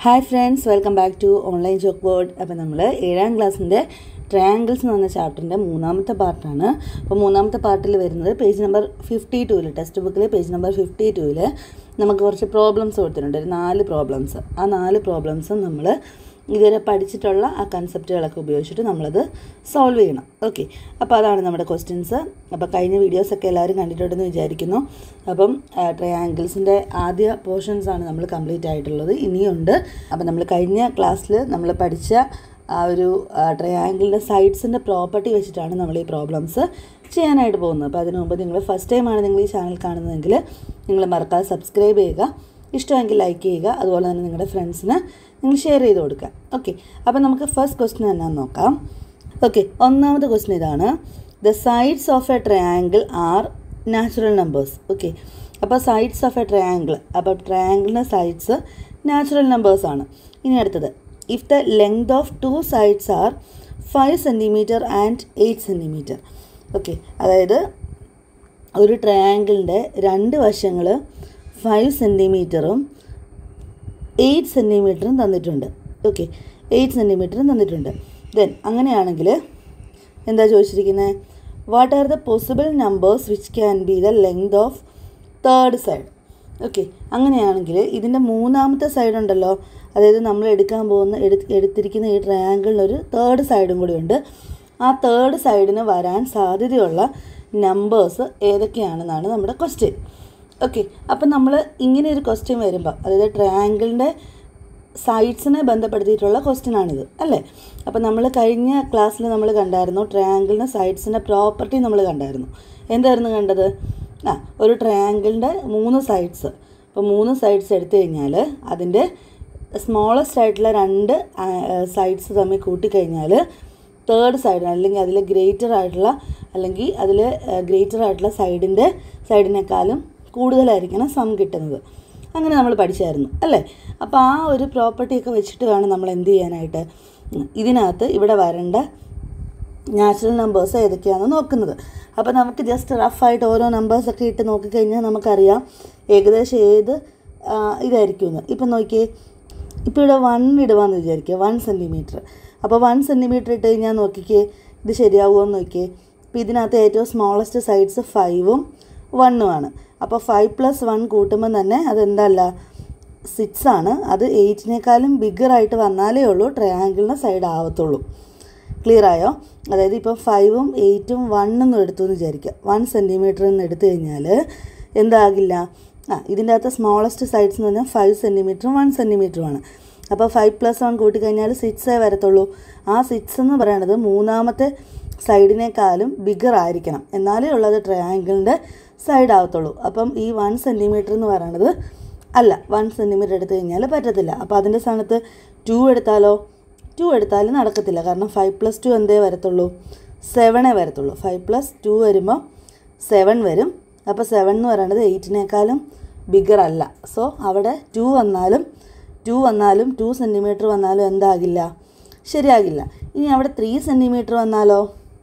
hi friends welcome back to online joke board അപ്പോൾ നമ്മൾ ഏഴാം ക്ലാസ്സിൻ്റെ ട്രയാങ്കിൾസ് എന്ന് പറഞ്ഞ ചാപ്റ്ററിൻ്റെ മൂന്നാമത്തെ പാർട്ടാണ് അപ്പോൾ മൂന്നാമത്തെ പാർട്ടിൽ വരുന്നത് പേജ് നമ്പർ ഫിഫ്റ്റി ടൂവിൽ ടെക്സ്റ്റ് ബുക്കിൽ പേജ് നമ്പർ ഫിഫ്റ്റി ടൂവിൽ നമുക്ക് കുറച്ച് പ്രോബ്ലംസ് കൊടുത്തിട്ടുണ്ട് ഒരു നാല് പ്രോബ്ലംസ് ആ നാല് പ്രോബ്ലംസും നമ്മൾ ഇതുവരെ പഠിച്ചിട്ടുള്ള ആ കൺസെപ്റ്റുകളൊക്കെ ഉപയോഗിച്ചിട്ട് നമ്മളത് സോൾവ് ചെയ്യണം ഓക്കെ അപ്പോൾ അതാണ് നമ്മുടെ ക്വസ്റ്റ്യൻസ് അപ്പോൾ കഴിഞ്ഞ വീഡിയോസൊക്കെ എല്ലാവരും കണ്ടിട്ടുണ്ടെന്ന് വിചാരിക്കുന്നു അപ്പം ട്രയാങ്കിൾസിൻ്റെ ആദ്യ പോർഷൻസ് ആണ് നമ്മൾ കംപ്ലീറ്റ് ആയിട്ടുള്ളത് ഇനിയുണ്ട് അപ്പം നമ്മൾ കഴിഞ്ഞ ക്ലാസ്സിൽ നമ്മൾ പഠിച്ച ആ ഒരു ട്രയാങ്കിളിൻ്റെ സൈഡ്സിൻ്റെ പ്രോപ്പർട്ടി വെച്ചിട്ടാണ് നമ്മൾ ഈ പ്രോബ്ലംസ് ചെയ്യാനായിട്ട് പോകുന്നത് അപ്പോൾ അതിനു മുമ്പ് നിങ്ങൾ ഫസ്റ്റ് ടൈമാണ് നിങ്ങൾ ഈ ചാനൽ കാണുന്നതെങ്കിൽ നിങ്ങൾ മറക്കാതെ സബ്സ്ക്രൈബ് ചെയ്യുക ഇഷ്ടമെങ്കിൽ ലൈക്ക് ചെയ്യുക അതുപോലെ തന്നെ നിങ്ങളുടെ ഫ്രണ്ട്സിന് നിങ്ങൾ ഷെയർ ചെയ്ത് കൊടുക്കുക ഓക്കെ അപ്പോൾ നമുക്ക് ഫസ്റ്റ് ക്വസ്റ്റ്യൻ എന്നാന്ന് നോക്കാം ഓക്കെ ഒന്നാമത്തെ ക്വസ്റ്റ്യൻ ഇതാണ് the sides of a triangle are natural numbers okay അപ്പോൾ സൈഡ്സ് ഓഫ് എ ട്രയാങ്കിൾ അപ്പോൾ ട്രയാങ്കിളിൻ്റെ സൈഡ്സ് നാച്ചുറൽ നമ്പേഴ്സ് ആണ് ഇനി അടുത്തത് if the length of two sides are five centimetre and eight centimetre okay അതായത് ഒരു ട്രയാങ്കിളിൻ്റെ രണ്ട് വശങ്ങൾ ഫൈവ് സെൻറ്റിമീറ്ററും എയ്റ്റ് സെൻറ്റിമീറ്ററും തന്നിട്ടുണ്ട് ഓക്കെ എയ്റ്റ് സെൻറ്റിമീറ്ററും തന്നിട്ടുണ്ട് ദെൻ അങ്ങനെയാണെങ്കിൽ എന്താ ചോദിച്ചിരിക്കുന്നത് what are the possible numbers which can be the length of third side okay അങ്ങനെയാണെങ്കിൽ ഇതിൻ്റെ മൂന്നാമത്തെ സൈഡ് ഉണ്ടല്ലോ അതായത് നമ്മൾ എടുക്കാൻ പോകുന്ന എടു എടുത്തിരിക്കുന്ന ഈ ട്രയാങ്കിളിനൊരു തേർഡ് സൈഡും കൂടി ഉണ്ട് ആ തേർഡ് സൈഡിന് വരാൻ സാധ്യതയുള്ള നമ്പേഴ്സ് ഏതൊക്കെയാണെന്നാണ് നമ്മുടെ ക്വസ്റ്റ്യൻ ഓക്കെ അപ്പം നമ്മൾ ഇങ്ങനെ ഒരു ക്വസ്റ്റ്യൻ വരുമ്പോൾ അതായത് ട്രയാങ്കിളിൻ്റെ സൈഡ്സിനെ ബന്ധപ്പെടുത്തിയിട്ടുള്ള ക്വസ്റ്റ്യൻ ആണിത് അല്ലേ അപ്പം നമ്മൾ കഴിഞ്ഞ ക്ലാസ്സിൽ നമ്മൾ കണ്ടായിരുന്നു ട്രയാങ്കിളിൻ്റെ സൈഡ്സിൻ്റെ പ്രോപ്പർട്ടി നമ്മൾ കണ്ടായിരുന്നു എന്തായിരുന്നു കണ്ടത് ആ ഒരു ട്രയാങ്കിളിൻ്റെ മൂന്ന് സൈഡ്സ് ഇപ്പോൾ മൂന്ന് സൈഡ്സ് എടുത്തു കഴിഞ്ഞാൽ അതിൻ്റെ സ്മോളസ്റ്റ് ആയിട്ടുള്ള രണ്ട് സൈഡ്സ് തമ്മിൽ കൂട്ടിക്കഴിഞ്ഞാൽ തേർഡ് സൈഡ് അല്ലെങ്കിൽ അതിൽ ഗ്രേറ്റർ ആയിട്ടുള്ള അല്ലെങ്കിൽ അതിൽ ഗ്രേറ്റർ ആയിട്ടുള്ള സൈഡിൻ്റെ സൈഡിനേക്കാളും കൂടുതലായിരിക്കണം സം കിട്ടുന്നത് അങ്ങനെ നമ്മൾ പഠിച്ചായിരുന്നു അല്ലേ അപ്പോൾ ആ ഒരു പ്രോപ്പർട്ടിയൊക്കെ വെച്ചിട്ട് വേണം നമ്മൾ എന്ത് ചെയ്യാനായിട്ട് ഇതിനകത്ത് ഇവിടെ വരേണ്ട നാച്ചുറൽ നമ്പേഴ്സ് ഏതൊക്കെയാണെന്ന് നോക്കുന്നത് അപ്പോൾ നമുക്ക് ജസ്റ്റ് റഫായിട്ട് ഓരോ നമ്പേഴ്സൊക്കെ ഇട്ട് നോക്കിക്കഴിഞ്ഞാൽ നമുക്കറിയാം ഏകദേശം ഏത് ഇതായിരിക്കുമെന്ന് ഇപ്പം നോക്കിയേ ഇപ്പോൾ ഇവിടെ വൺ ഇടുവാന്ന് വിചാരിക്കുക വൺ സെൻറ്റിമീറ്റർ അപ്പോൾ വൺ സെൻറ്റിമീറ്റർ ഇട്ട് കഴിഞ്ഞാൽ നോക്കിക്കേ ഇത് ശരിയാവുമോ എന്ന് നോക്കിയേ അപ്പോൾ ഇതിനകത്ത് ഏറ്റവും സ്മോളസ്റ്റ് സൈഡ്സ് ഫൈവും വണ്ണുമാണ് അപ്പോൾ ഫൈവ് പ്ലസ് വൺ കൂട്ടുമ്പോൾ തന്നെ അതെന്തല്ല സിക്സ് ആണ് അത് എയ്റ്റിനേക്കാളും ബിഗറായിട്ട് വന്നാലേ ഉള്ളൂ ട്രയാങ്കിളിൻ്റെ സൈഡ് ആവത്തുള്ളൂ ക്ലിയർ ആയോ അതായത് ഇപ്പം ഫൈവും എയ്റ്റും വണ്ണെന്നും എടുത്തു എന്ന് വിചാരിക്കുക വൺ സെൻറ്റിമീറ്റർ എന്ന് എടുത്തു കഴിഞ്ഞാൽ എന്താകില്ല ആ ഇതിൻ്റെ അകത്ത് സ്മോളസ്റ്റ് സൈഡ്സ് എന്ന് പറഞ്ഞാൽ ഫൈവ് സെൻറ്റിമീറ്ററും വൺ സെൻറ്റിമീറ്ററുമാണ് അപ്പോൾ ഫൈവ് പ്ലസ് വൺ കൂട്ടിക്കഴിഞ്ഞാൽ സിക്സേ വരത്തുള്ളൂ ആ സിക്സ് എന്ന് പറയുന്നത് മൂന്നാമത്തെ സൈഡിനേക്കാളും ബിഗർ ആയിരിക്കണം എന്നാലേ ഉള്ളത് ട്രയാങ്കിളിൻ്റെ സൈഡ് ആവത്തുള്ളൂ അപ്പം ഈ വൺ സെൻറ്റിമീറ്റർ എന്ന് പറയുന്നത് അല്ല വൺ സെൻറ്റിമീറ്റർ എടുത്തു കഴിഞ്ഞാൽ പറ്റത്തില്ല അപ്പോൾ അതിൻ്റെ സ്ഥാനത്ത് ടു എടുത്താലോ ടു എടുത്താലും നടക്കത്തില്ല കാരണം ഫൈവ് പ്ലസ് ടു എന്തേ വരത്തുള്ളൂ സെവനേ വരത്തുള്ളൂ ഫൈവ് പ്ലസ് ടു വരുമ്പോൾ സെവൻ വരും അപ്പോൾ സെവൻ എന്ന് പറയുന്നത് എയ്റ്റിനേക്കാളും ബിഗർ അല്ല സോ അവിടെ ടു വന്നാലും ടു വന്നാലും ടു സെൻറ്റിമീറ്റർ വന്നാലും എന്താകില്ല ശരിയാകില്ല ഇനി അവിടെ ത്രീ സെൻറ്റിമീറ്റർ വന്നാലോ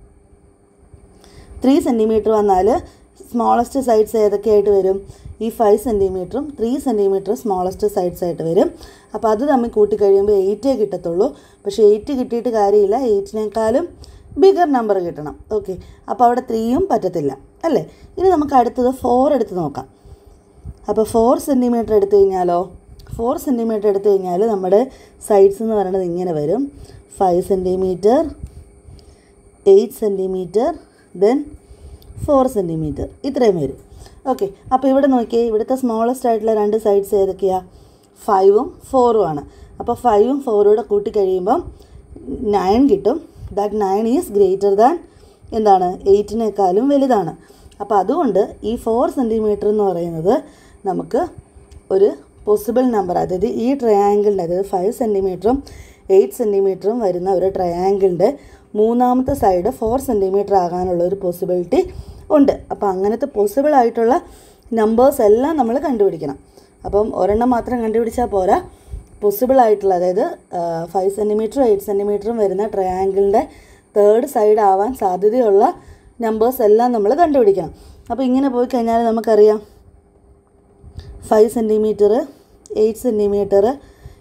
ത്രീ സെൻറ്റിമീറ്റർ വന്നാൽ സ്മോളസ്റ്റ് സൈഡ്സ് ഏതൊക്കെയായിട്ട് വരും ഈ ഫൈവ് സെൻറ്റിമീറ്ററും ത്രീ സെൻറ്റിമീറ്റർ സ്മോളസ്റ്റ് സൈഡ്സ് ആയിട്ട് വരും അപ്പോൾ അത് തമ്മിൽ കൂട്ടിക്കഴിയുമ്പോൾ എയ്റ്റേ കിട്ടത്തുള്ളൂ പക്ഷേ എയ്റ്റ് കിട്ടിയിട്ട് കാര്യമില്ല എയ്റ്റിനേക്കാളും ബിഗർ നമ്പർ കിട്ടണം ഓക്കെ അപ്പോൾ അവിടെ ത്രീയും പറ്റത്തില്ല അല്ലേ ഇനി നമുക്ക് അടുത്തത് ഫോർ എടുത്ത് നോക്കാം അപ്പോൾ ഫോർ സെൻറ്റിമീറ്റർ എടുത്തു കഴിഞ്ഞാലോ ഫോർ സെൻറ്റിമീറ്റർ എടുത്തു കഴിഞ്ഞാൽ നമ്മുടെ സൈഡ്സ് എന്ന് പറയുന്നത് ഇങ്ങനെ വരും five centimetre eight centimetre then four centimetre ഇത്രയും വരും ഓക്കെ അപ്പോൾ ഇവിടെ നോക്കിയേ ഇവിടുത്തെ സ്മോളസ്റ്റ് ആയിട്ടുള്ള രണ്ട് സൈഡ്സ് ഏതൊക്കെയാണ് ഫൈവും ഫോറും ആണ് അപ്പോൾ ഫൈവും ഫോറും കൂടെ കൂട്ടി കഴിയുമ്പം നയൻ കിട്ടും that nine is greater than എന്താണ് എയ്റ്റിനേക്കാളും വലുതാണ് അപ്പോൾ അതുകൊണ്ട് ഈ ഫോർ സെൻറ്റിമീറ്റർ എന്ന് പറയുന്നത് നമുക്ക് ഒരു പോസിബിൾ നമ്പർ അതായത് ഈ ട്രയാങ്കിളിൻ്റെ അതായത് ഫൈവ് സെൻറ്റിമീറ്ററും എയ്റ്റ് സെൻറ്റിമീറ്ററും വരുന്ന ഒരു ട്രയാങ്കിളിൻ്റെ മൂന്നാമത്തെ സൈഡ് ഫോർ സെൻറ്റിമീറ്റർ ആകാനുള്ള ഒരു പോസിബിലിറ്റി ഉണ്ട് അപ്പോൾ അങ്ങനത്തെ പോസിബിൾ ആയിട്ടുള്ള നമ്പേഴ്സ് എല്ലാം നമ്മൾ കണ്ടുപിടിക്കണം അപ്പം ഒരെണ്ണം മാത്രം കണ്ടുപിടിച്ചാൽ പോരാ പോസിബിൾ ആയിട്ടുള്ള അതായത് ഫൈവ് സെൻറ്റിമീറ്ററും എയ്റ്റ് സെൻറ്റിമീറ്ററും വരുന്ന ട്രയാങ്കിളിൻ്റെ തേർഡ് സൈഡ് ആവാൻ സാധ്യതയുള്ള നമ്പേഴ്സ് എല്ലാം നമ്മൾ കണ്ടുപിടിക്കണം അപ്പോൾ ഇങ്ങനെ പോയി കഴിഞ്ഞാൽ നമുക്കറിയാം ഫൈവ് സെൻറ്റിമീറ്റർ എയ്റ്റ് സെൻറ്റിമീറ്റർ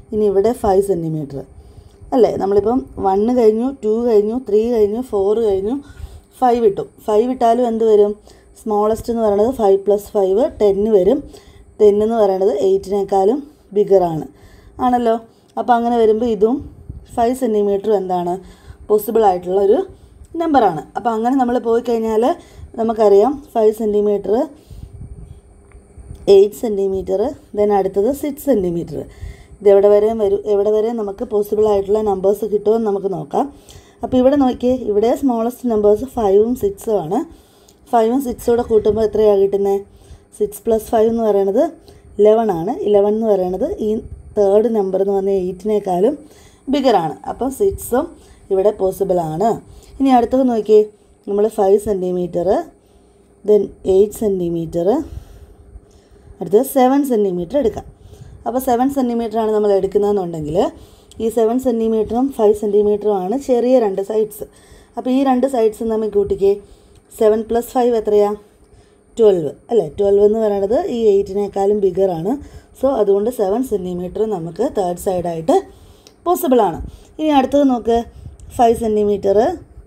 ഇനി ഇവിടെ ഫൈവ് സെൻറ്റിമീറ്റർ അല്ലേ നമ്മളിപ്പം വണ്ണ് കഴിഞ്ഞു ടു കഴിഞ്ഞു ത്രീ കഴിഞ്ഞു ഫോർ കഴിഞ്ഞു ഫൈവ് ഇട്ടു ഫൈവ് ഇട്ടാലും എന്ത് വരും സ്മോളസ്റ്റ് എന്ന് പറയുന്നത് ഫൈവ് പ്ലസ് ഫൈവ് ടെന്ന് വരും ടെൻ എന്ന് പറയുന്നത് എയ്റ്റിനേക്കാളും ബിഗറാണ് ആണല്ലോ അപ്പോൾ അങ്ങനെ വരുമ്പോൾ ഇതും ഫൈവ് സെൻറ്റിമീറ്റർ എന്താണ് പോസിബിൾ ആയിട്ടുള്ള ഒരു നമ്പറാണ് അപ്പോൾ അങ്ങനെ നമ്മൾ പോയി കഴിഞ്ഞാൽ നമുക്കറിയാം five centimetre eight centimetre then അടുത്തത് സിക്സ് സെൻറ്റിമീറ്റർ ഇത് എവിടെ വരെയും വരും എവിടെ വരെ നമുക്ക് പോസിബിൾ ആയിട്ടുള്ള നമ്പേഴ്സ് കിട്ടുമെന്ന് നമുക്ക് നോക്കാം അപ്പോൾ ഇവിടെ നോക്കിയേ ഇവിടെ സ്മോളസ്റ്റ് നമ്പേഴ്സ് ഫൈവും സിക്സും ആണ് ഫൈവും സിക്സും കൂടെ കൂട്ടുമ്പോൾ എത്രയാണ് കിട്ടുന്നത് സിക്സ് പ്ലസ് ഫൈവ് എന്ന് പറയുന്നത് ഇലവൺ ആണ് ഇലവൻ എന്ന് പറയുന്നത് ഈ തേർഡ് നമ്പർ എന്ന് പറഞ്ഞാൽ എയ്റ്റിനേക്കാളും ബിഗറാണ് അപ്പം സിക്സും ഇവിടെ പോസിബിൾ ആണ് ഇനി അടുത്തത് നോക്കിയേ നമ്മൾ five centimetre then eight centimetre അടുത്തത് സെവൻ സെൻറ്റിമീറ്റർ എടുക്കാം അപ്പോൾ സെവൻ ആണ് നമ്മൾ എടുക്കുന്നതെന്നുണ്ടെങ്കിൽ ഈ സെവൻ സെൻറ്റിമീറ്ററും ഫൈവ് സെൻറ്റിമീറ്ററും ആണ് ചെറിയ രണ്ട് സൈഡ്സ് അപ്പോൾ ഈ രണ്ട് സൈഡ്സ് നമ്മൾ കൂട്ടിക്കേ സെവൻ പ്ലസ് ഫൈവ് എത്രയാ ട്വൽവ് അല്ലേ ട്വൽവ് എന്ന് പറയുന്നത് ഈ എയ്റ്റിനേക്കാളും ബിഗറാണ് സോ അതുകൊണ്ട് സെവൻ സെൻറ്റിമീറ്റർ നമുക്ക് തേർഡ് സൈഡായിട്ട് പോസിബിൾ ആണ് ഇനി അടുത്തത് നോക്ക് five centimetre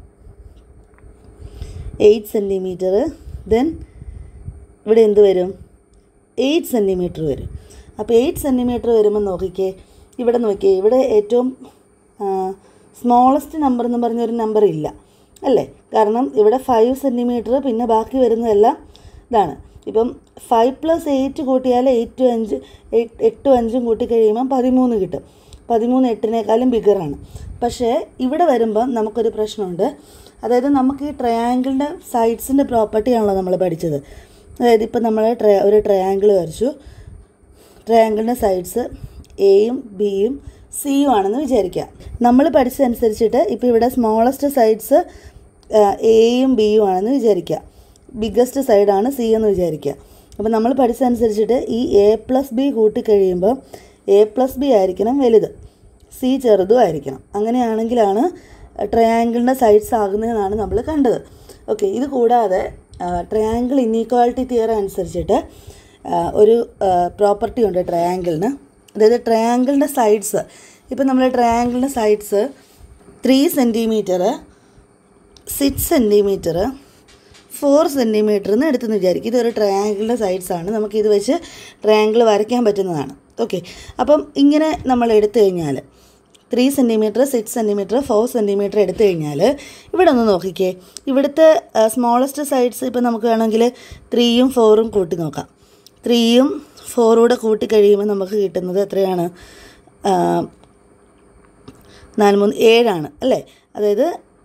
eight centimetre then ഇവിടെ എന്ത് വരും എയ്റ്റ് സെൻറ്റിമീറ്റർ വരും അപ്പോൾ എയ്റ്റ് സെൻറ്റിമീറ്റർ വരുമ്പോൾ നോക്കിക്കേ ഇവിടെ നോക്കിയേ ഇവിടെ ഏറ്റവും സ്മോളസ്റ്റ് നമ്പർ എന്ന് പറഞ്ഞൊരു നമ്പർ ഇല്ല അല്ലേ കാരണം ഇവിടെ ഫൈവ് സെൻറ്റിമീറ്റർ പിന്നെ ബാക്കി വരുന്നതെല്ലാം ഇതാണ് ഇപ്പം ഫൈവ് പ്ലസ് എയ്റ്റ് കൂട്ടിയാൽ എയ്റ്റ് അഞ്ച് എട്ടും അഞ്ചും കൂട്ടി കഴിയുമ്പം പതിമൂന്ന് കിട്ടും പതിമൂന്ന് എട്ടിനേക്കാളും ബിഗറാണ് പക്ഷേ ഇവിടെ വരുമ്പം നമുക്കൊരു പ്രശ്നമുണ്ട് അതായത് നമുക്ക് ഈ ട്രയാങ്കിളിൻ്റെ സൈഡ്സിൻ്റെ പ്രോപ്പർട്ടിയാണല്ലോ നമ്മൾ പഠിച്ചത് അതായത് ഇപ്പം നമ്മൾ ട്രയ ഒരു ട്രയാങ്കിൾ വരച്ചു ട്രയാങ്കിളിൻ്റെ സൈഡ്സ് എയും ബിയും സിയും ആണെന്ന് വിചാരിക്കുക നമ്മൾ പഠിച്ചതനുസരിച്ചിട്ട് ഇപ്പോൾ ഇവിടെ സ്മോളസ്റ്റ് സൈഡ്സ് എയും ബിയും ആണെന്ന് വിചാരിക്കുക ബിഗ്ഗസ്റ്റ് സൈഡാണ് സി എന്ന് വിചാരിക്കുക അപ്പോൾ നമ്മൾ പഠിച്ചതനുസരിച്ചിട്ട് ഈ എ പ്ലസ് ബി കൂട്ടിക്കഴിയുമ്പോൾ എ പ്ലസ് ബി ആയിരിക്കണം വലുത് സി ചെറുതും ആയിരിക്കണം അങ്ങനെയാണെങ്കിലാണ് ട്രയാങ്കിളിൻ്റെ സൈഡ്സ് ആകുന്നതെന്നാണ് നമ്മൾ കണ്ടത് ഓക്കെ ഇത് കൂടാതെ ട്രയാങ്കിൾ ഇന്നീക്വാളിറ്റി തിയറി അനുസരിച്ചിട്ട് ഒരു പ്രോപ്പർട്ടി ഉണ്ട് ട്രയാങ്കിളിന് അതായത് ട്രയാങ്കിളിൻ്റെ സൈഡ്സ് ഇപ്പം നമ്മൾ ട്രയാങ്കിളിൻ്റെ sides three centimetre six centimetre four centimetre എന്ന് എടുത്തെന്ന് വിചാരിക്കും ഇതൊരു ട്രയാങ്കിളിൻ്റെ സൈഡ്സ് ആണ് നമുക്കിത് വെച്ച് ട്രയാങ്കിൾ വരയ്ക്കാൻ പറ്റുന്നതാണ് ഓക്കെ അപ്പം ഇങ്ങനെ നമ്മൾ എടുത്തു കഴിഞ്ഞാൽ three centimetre six centimetre four centimetre എടുത്തു കഴിഞ്ഞാൽ ഇവിടെ ഒന്ന് നോക്കിക്കേ ഇവിടുത്തെ സ്മോളസ്റ്റ് സൈഡ്സ് ഇപ്പം നമുക്ക് വേണമെങ്കിൽ ത്രീയും ഫോറും കൂട്ടി നോക്കാം ത്രീയും ഫോറൂടെ കൂട്ടി കഴിയുമ്പോൾ നമുക്ക് കിട്ടുന്നത് എത്രയാണ് നാല് മൂന്ന് ഏഴാണ് അല്ലേ അതായത്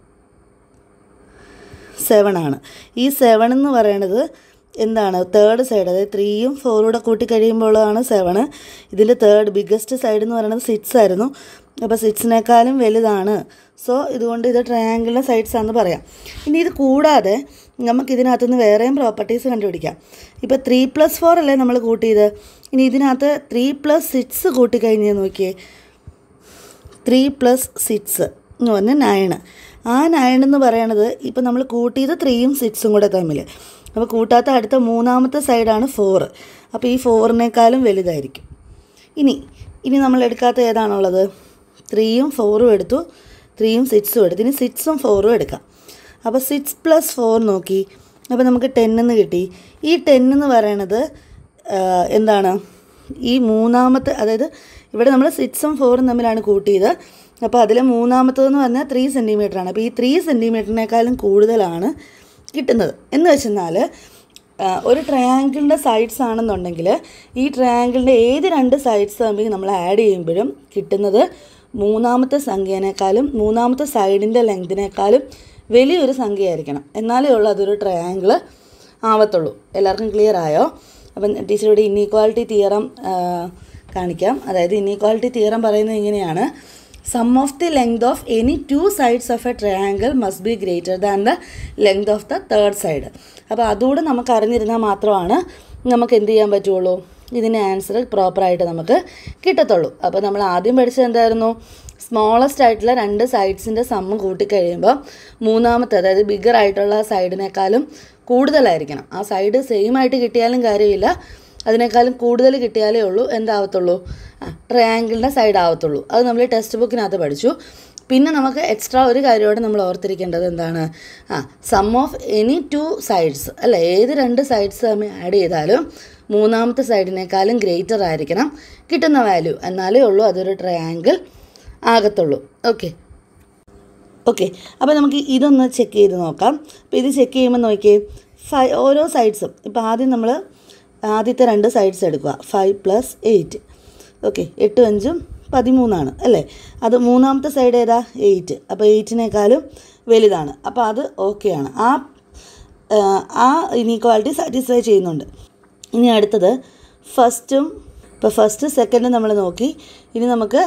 സെവൻ ആണ് ഈ സെവൻ എന്ന് പറയുന്നത് എന്താണ് തേർഡ് സൈഡ് അതായത് ത്രീയും ഫോറൂടെ കൂട്ടി കഴിയുമ്പോഴാണ് സെവൻ ഇതിൻ്റെ തേർഡ് ബിഗ്ഗസ്റ്റ് സൈഡ് എന്ന് പറയുന്നത് സിക്സ് ആയിരുന്നു അപ്പോൾ സിക്സിനേക്കാളും വലുതാണ് സോ ഇതുകൊണ്ട് ഇത് ട്രയാങ്കിളിൻ്റെ സൈഡ്സ് ആണെന്ന് പറയാം ഇനി ഇത് കൂടാതെ നമുക്ക് ഇതിനകത്തുനിന്ന് വേറെയും പ്രോപ്പർട്ടീസ് കണ്ടുപിടിക്കാം ഇപ്പോൾ ത്രീ പ്ലസ് ഫോർ അല്ലേ നമ്മൾ കൂട്ടിയത് ഇനി ഇതിനകത്ത് ത്രീ പ്ലസ് സിക്സ് കൂട്ടിക്കഴിഞ്ഞ് നോക്കിയേ ത്രീ പ്ലസ് സിക്സ് എന്ന് പറഞ്ഞാൽ നയണ് ആ നയൺ എന്ന് പറയണത് ഇപ്പം നമ്മൾ കൂട്ടിയത് ത്രീയും സിക്സും കൂടെ തമ്മിൽ അപ്പോൾ കൂട്ടാത്ത അടുത്ത മൂന്നാമത്തെ സൈഡാണ് ഫോറ് അപ്പോൾ ഈ ഫോറിനേക്കാളും വലുതായിരിക്കും ഇനി ഇനി നമ്മൾ എടുക്കാത്ത ഏതാണുള്ളത് ത്രീയും ഫോറും എടുത്തു ത്രീയും സിക്സും എടുത്തു ഇനി സിക്സും ഫോറും എടുക്കാം അപ്പോൾ സിക്സ് പ്ലസ് ഫോർ നോക്കി അപ്പോൾ നമുക്ക് ടെൻ എന്ന് കിട്ടി ഈ ടെൻ എന്ന് പറയണത് എന്താണ് ഈ മൂന്നാമത്തെ അതായത് ഇവിടെ നമ്മൾ സിക്സും ഫോറും തമ്മിലാണ് കൂട്ടിയത് അപ്പോൾ അതിൽ മൂന്നാമത്തതെന്ന് പറഞ്ഞാൽ ത്രീ സെൻറ്റിമീറ്റർ ആണ് അപ്പോൾ ഈ ത്രീ സെൻറ്റിമീറ്ററിനേക്കാളും കൂടുതലാണ് കിട്ടുന്നത് എന്ന് വെച്ചെന്നാൽ ഒരു ട്രയാങ്കിളിൻ്റെ സൈഡ്സ് ആണെന്നുണ്ടെങ്കിൽ ഈ ട്രയാങ്കിളിൻ്റെ ഏത് രണ്ട് സൈഡ്സ് തമ്മിൽ നമ്മൾ ആഡ് ചെയ്യുമ്പോഴും കിട്ടുന്നത് മൂന്നാമത്തെ സംഖ്യേനേക്കാളും മൂന്നാമത്തെ സൈഡിൻ്റെ ലെങ്തിനേക്കാളും വലിയൊരു സംഖ്യയായിരിക്കണം എന്നാലേ ഉള്ളൂ അതൊരു ട്രയാങ്കിൾ ആവത്തുള്ളൂ എല്ലാവർക്കും ക്ലിയർ ആയോ അപ്പം ടീച്ചറുടെ ഇന്നീക്വാളിറ്റി തിയറം കാണിക്കാം അതായത് ഇന്നീക്വാളിറ്റി തിയറം പറയുന്നത് ഇങ്ങനെയാണ് sum of the length of any two sides of a triangle must be greater than the length of the third side അപ്പോൾ അതുകൂടെ നമുക്ക് അറിഞ്ഞിരുന്നാൽ മാത്രമാണ് നമുക്ക് എന്ത് ചെയ്യാൻ പറ്റുള്ളൂ ഇതിൻ്റെ ആൻസർ പ്രോപ്പറായിട്ട് നമുക്ക് കിട്ടത്തുള്ളൂ അപ്പോൾ നമ്മൾ ആദ്യം പഠിച്ചത് എന്തായിരുന്നു സ്മോളസ്റ്റ് ആയിട്ടുള്ള രണ്ട് സൈഡ്സിൻ്റെ സമ്മ് കൂട്ടിക്കഴിയുമ്പോൾ മൂന്നാമത്തെ അതായത് ബിഗർ ആയിട്ടുള്ള സൈഡിനേക്കാളും കൂടുതലായിരിക്കണം ആ സൈഡ് സെയിം ആയിട്ട് കിട്ടിയാലും കാര്യമില്ല അതിനേക്കാളും കൂടുതൽ കിട്ടിയാലേ ഉള്ളൂ എന്താവത്തുള്ളൂ ആ ട്രയാങ്കിളിൻ്റെ സൈഡ് ആവത്തുള്ളൂ അത് നമ്മൾ ടെക്സ്റ്റ് ബുക്കിനകത്ത് പഠിച്ചു പിന്നെ നമുക്ക് എക്സ്ട്രാ ഒരു കാര്യമോടെ നമ്മൾ ഓർത്തിരിക്കേണ്ടത് എന്താണ് ആ sum of any two sides അല്ല ഏത് രണ്ട് സൈഡ്സ് തമ്മിൽ ആഡ് ചെയ്താലും മൂന്നാമത്തെ സൈഡിനേക്കാളും ഗ്രേറ്റർ ആയിരിക്കണം കിട്ടുന്ന വാല്യൂ എന്നാലേ ഉള്ളൂ അതൊരു ട്രയാങ്കിൾ ആകത്തുള്ളൂ ഓക്കെ ഓക്കെ അപ്പോൾ നമുക്ക് ഇതൊന്ന് ചെക്ക് ചെയ്ത് നോക്കാം അപ്പോൾ ഇത് ചെക്ക് ചെയ്യുമ്പോൾ നോക്കിയേ ഫൈവ് ഓരോ സൈഡ്സും ഇപ്പോൾ ആദ്യം നമ്മൾ ആദ്യത്തെ രണ്ട് സൈഡ്സ് എടുക്കുക ഫൈവ് പ്ലസ് എയ്റ്റ് ഓക്കെ എട്ടും അഞ്ചും പതിമൂന്നാണ് അല്ലേ അത് മൂന്നാമത്തെ സൈഡ് ഏതാ എയ്റ്റ് അപ്പോൾ എയ്റ്റിനേക്കാളും വലുതാണ് അപ്പോൾ അത് ഓക്കെയാണ് ആ ആ, ആ ഇനീക്വാളിറ്റി സാറ്റിസ്ഫൈ ചെയ്യുന്നുണ്ട് ഇനി അടുത്തത് ഫസ്റ്റും ഇപ്പോൾ ഫസ്റ്റ് സെക്കൻഡും നമ്മൾ നോക്കി ഇനി നമുക്ക്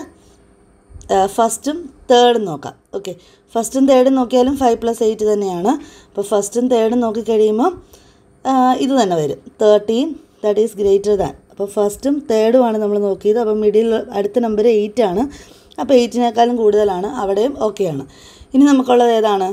ഫസ്റ്റും തേർഡും നോക്കാം ഓക്കെ ഫസ്റ്റും തേർഡും നോക്കിയാലും ഫൈവ് പ്ലസ് എയ്റ്റ് തന്നെയാണ് അപ്പോൾ ഫസ്റ്റും തേർഡും നോക്കിക്കഴിയുമ്പോൾ ഇത് തന്നെ വരും thirteen that is greater than അപ്പോൾ ഫസ്റ്റും തേർഡും ആണ് നമ്മൾ നോക്കിയത് അപ്പോൾ മിഡിൽ അടുത്ത നമ്പർ എയ്റ്റ് ആണ് അപ്പോൾ എയ്റ്റിനേക്കാളും കൂടുതലാണ് അവിടെയും ഓക്കെയാണ് ഇനി നമുക്കുള്ളത് ഏതാണ്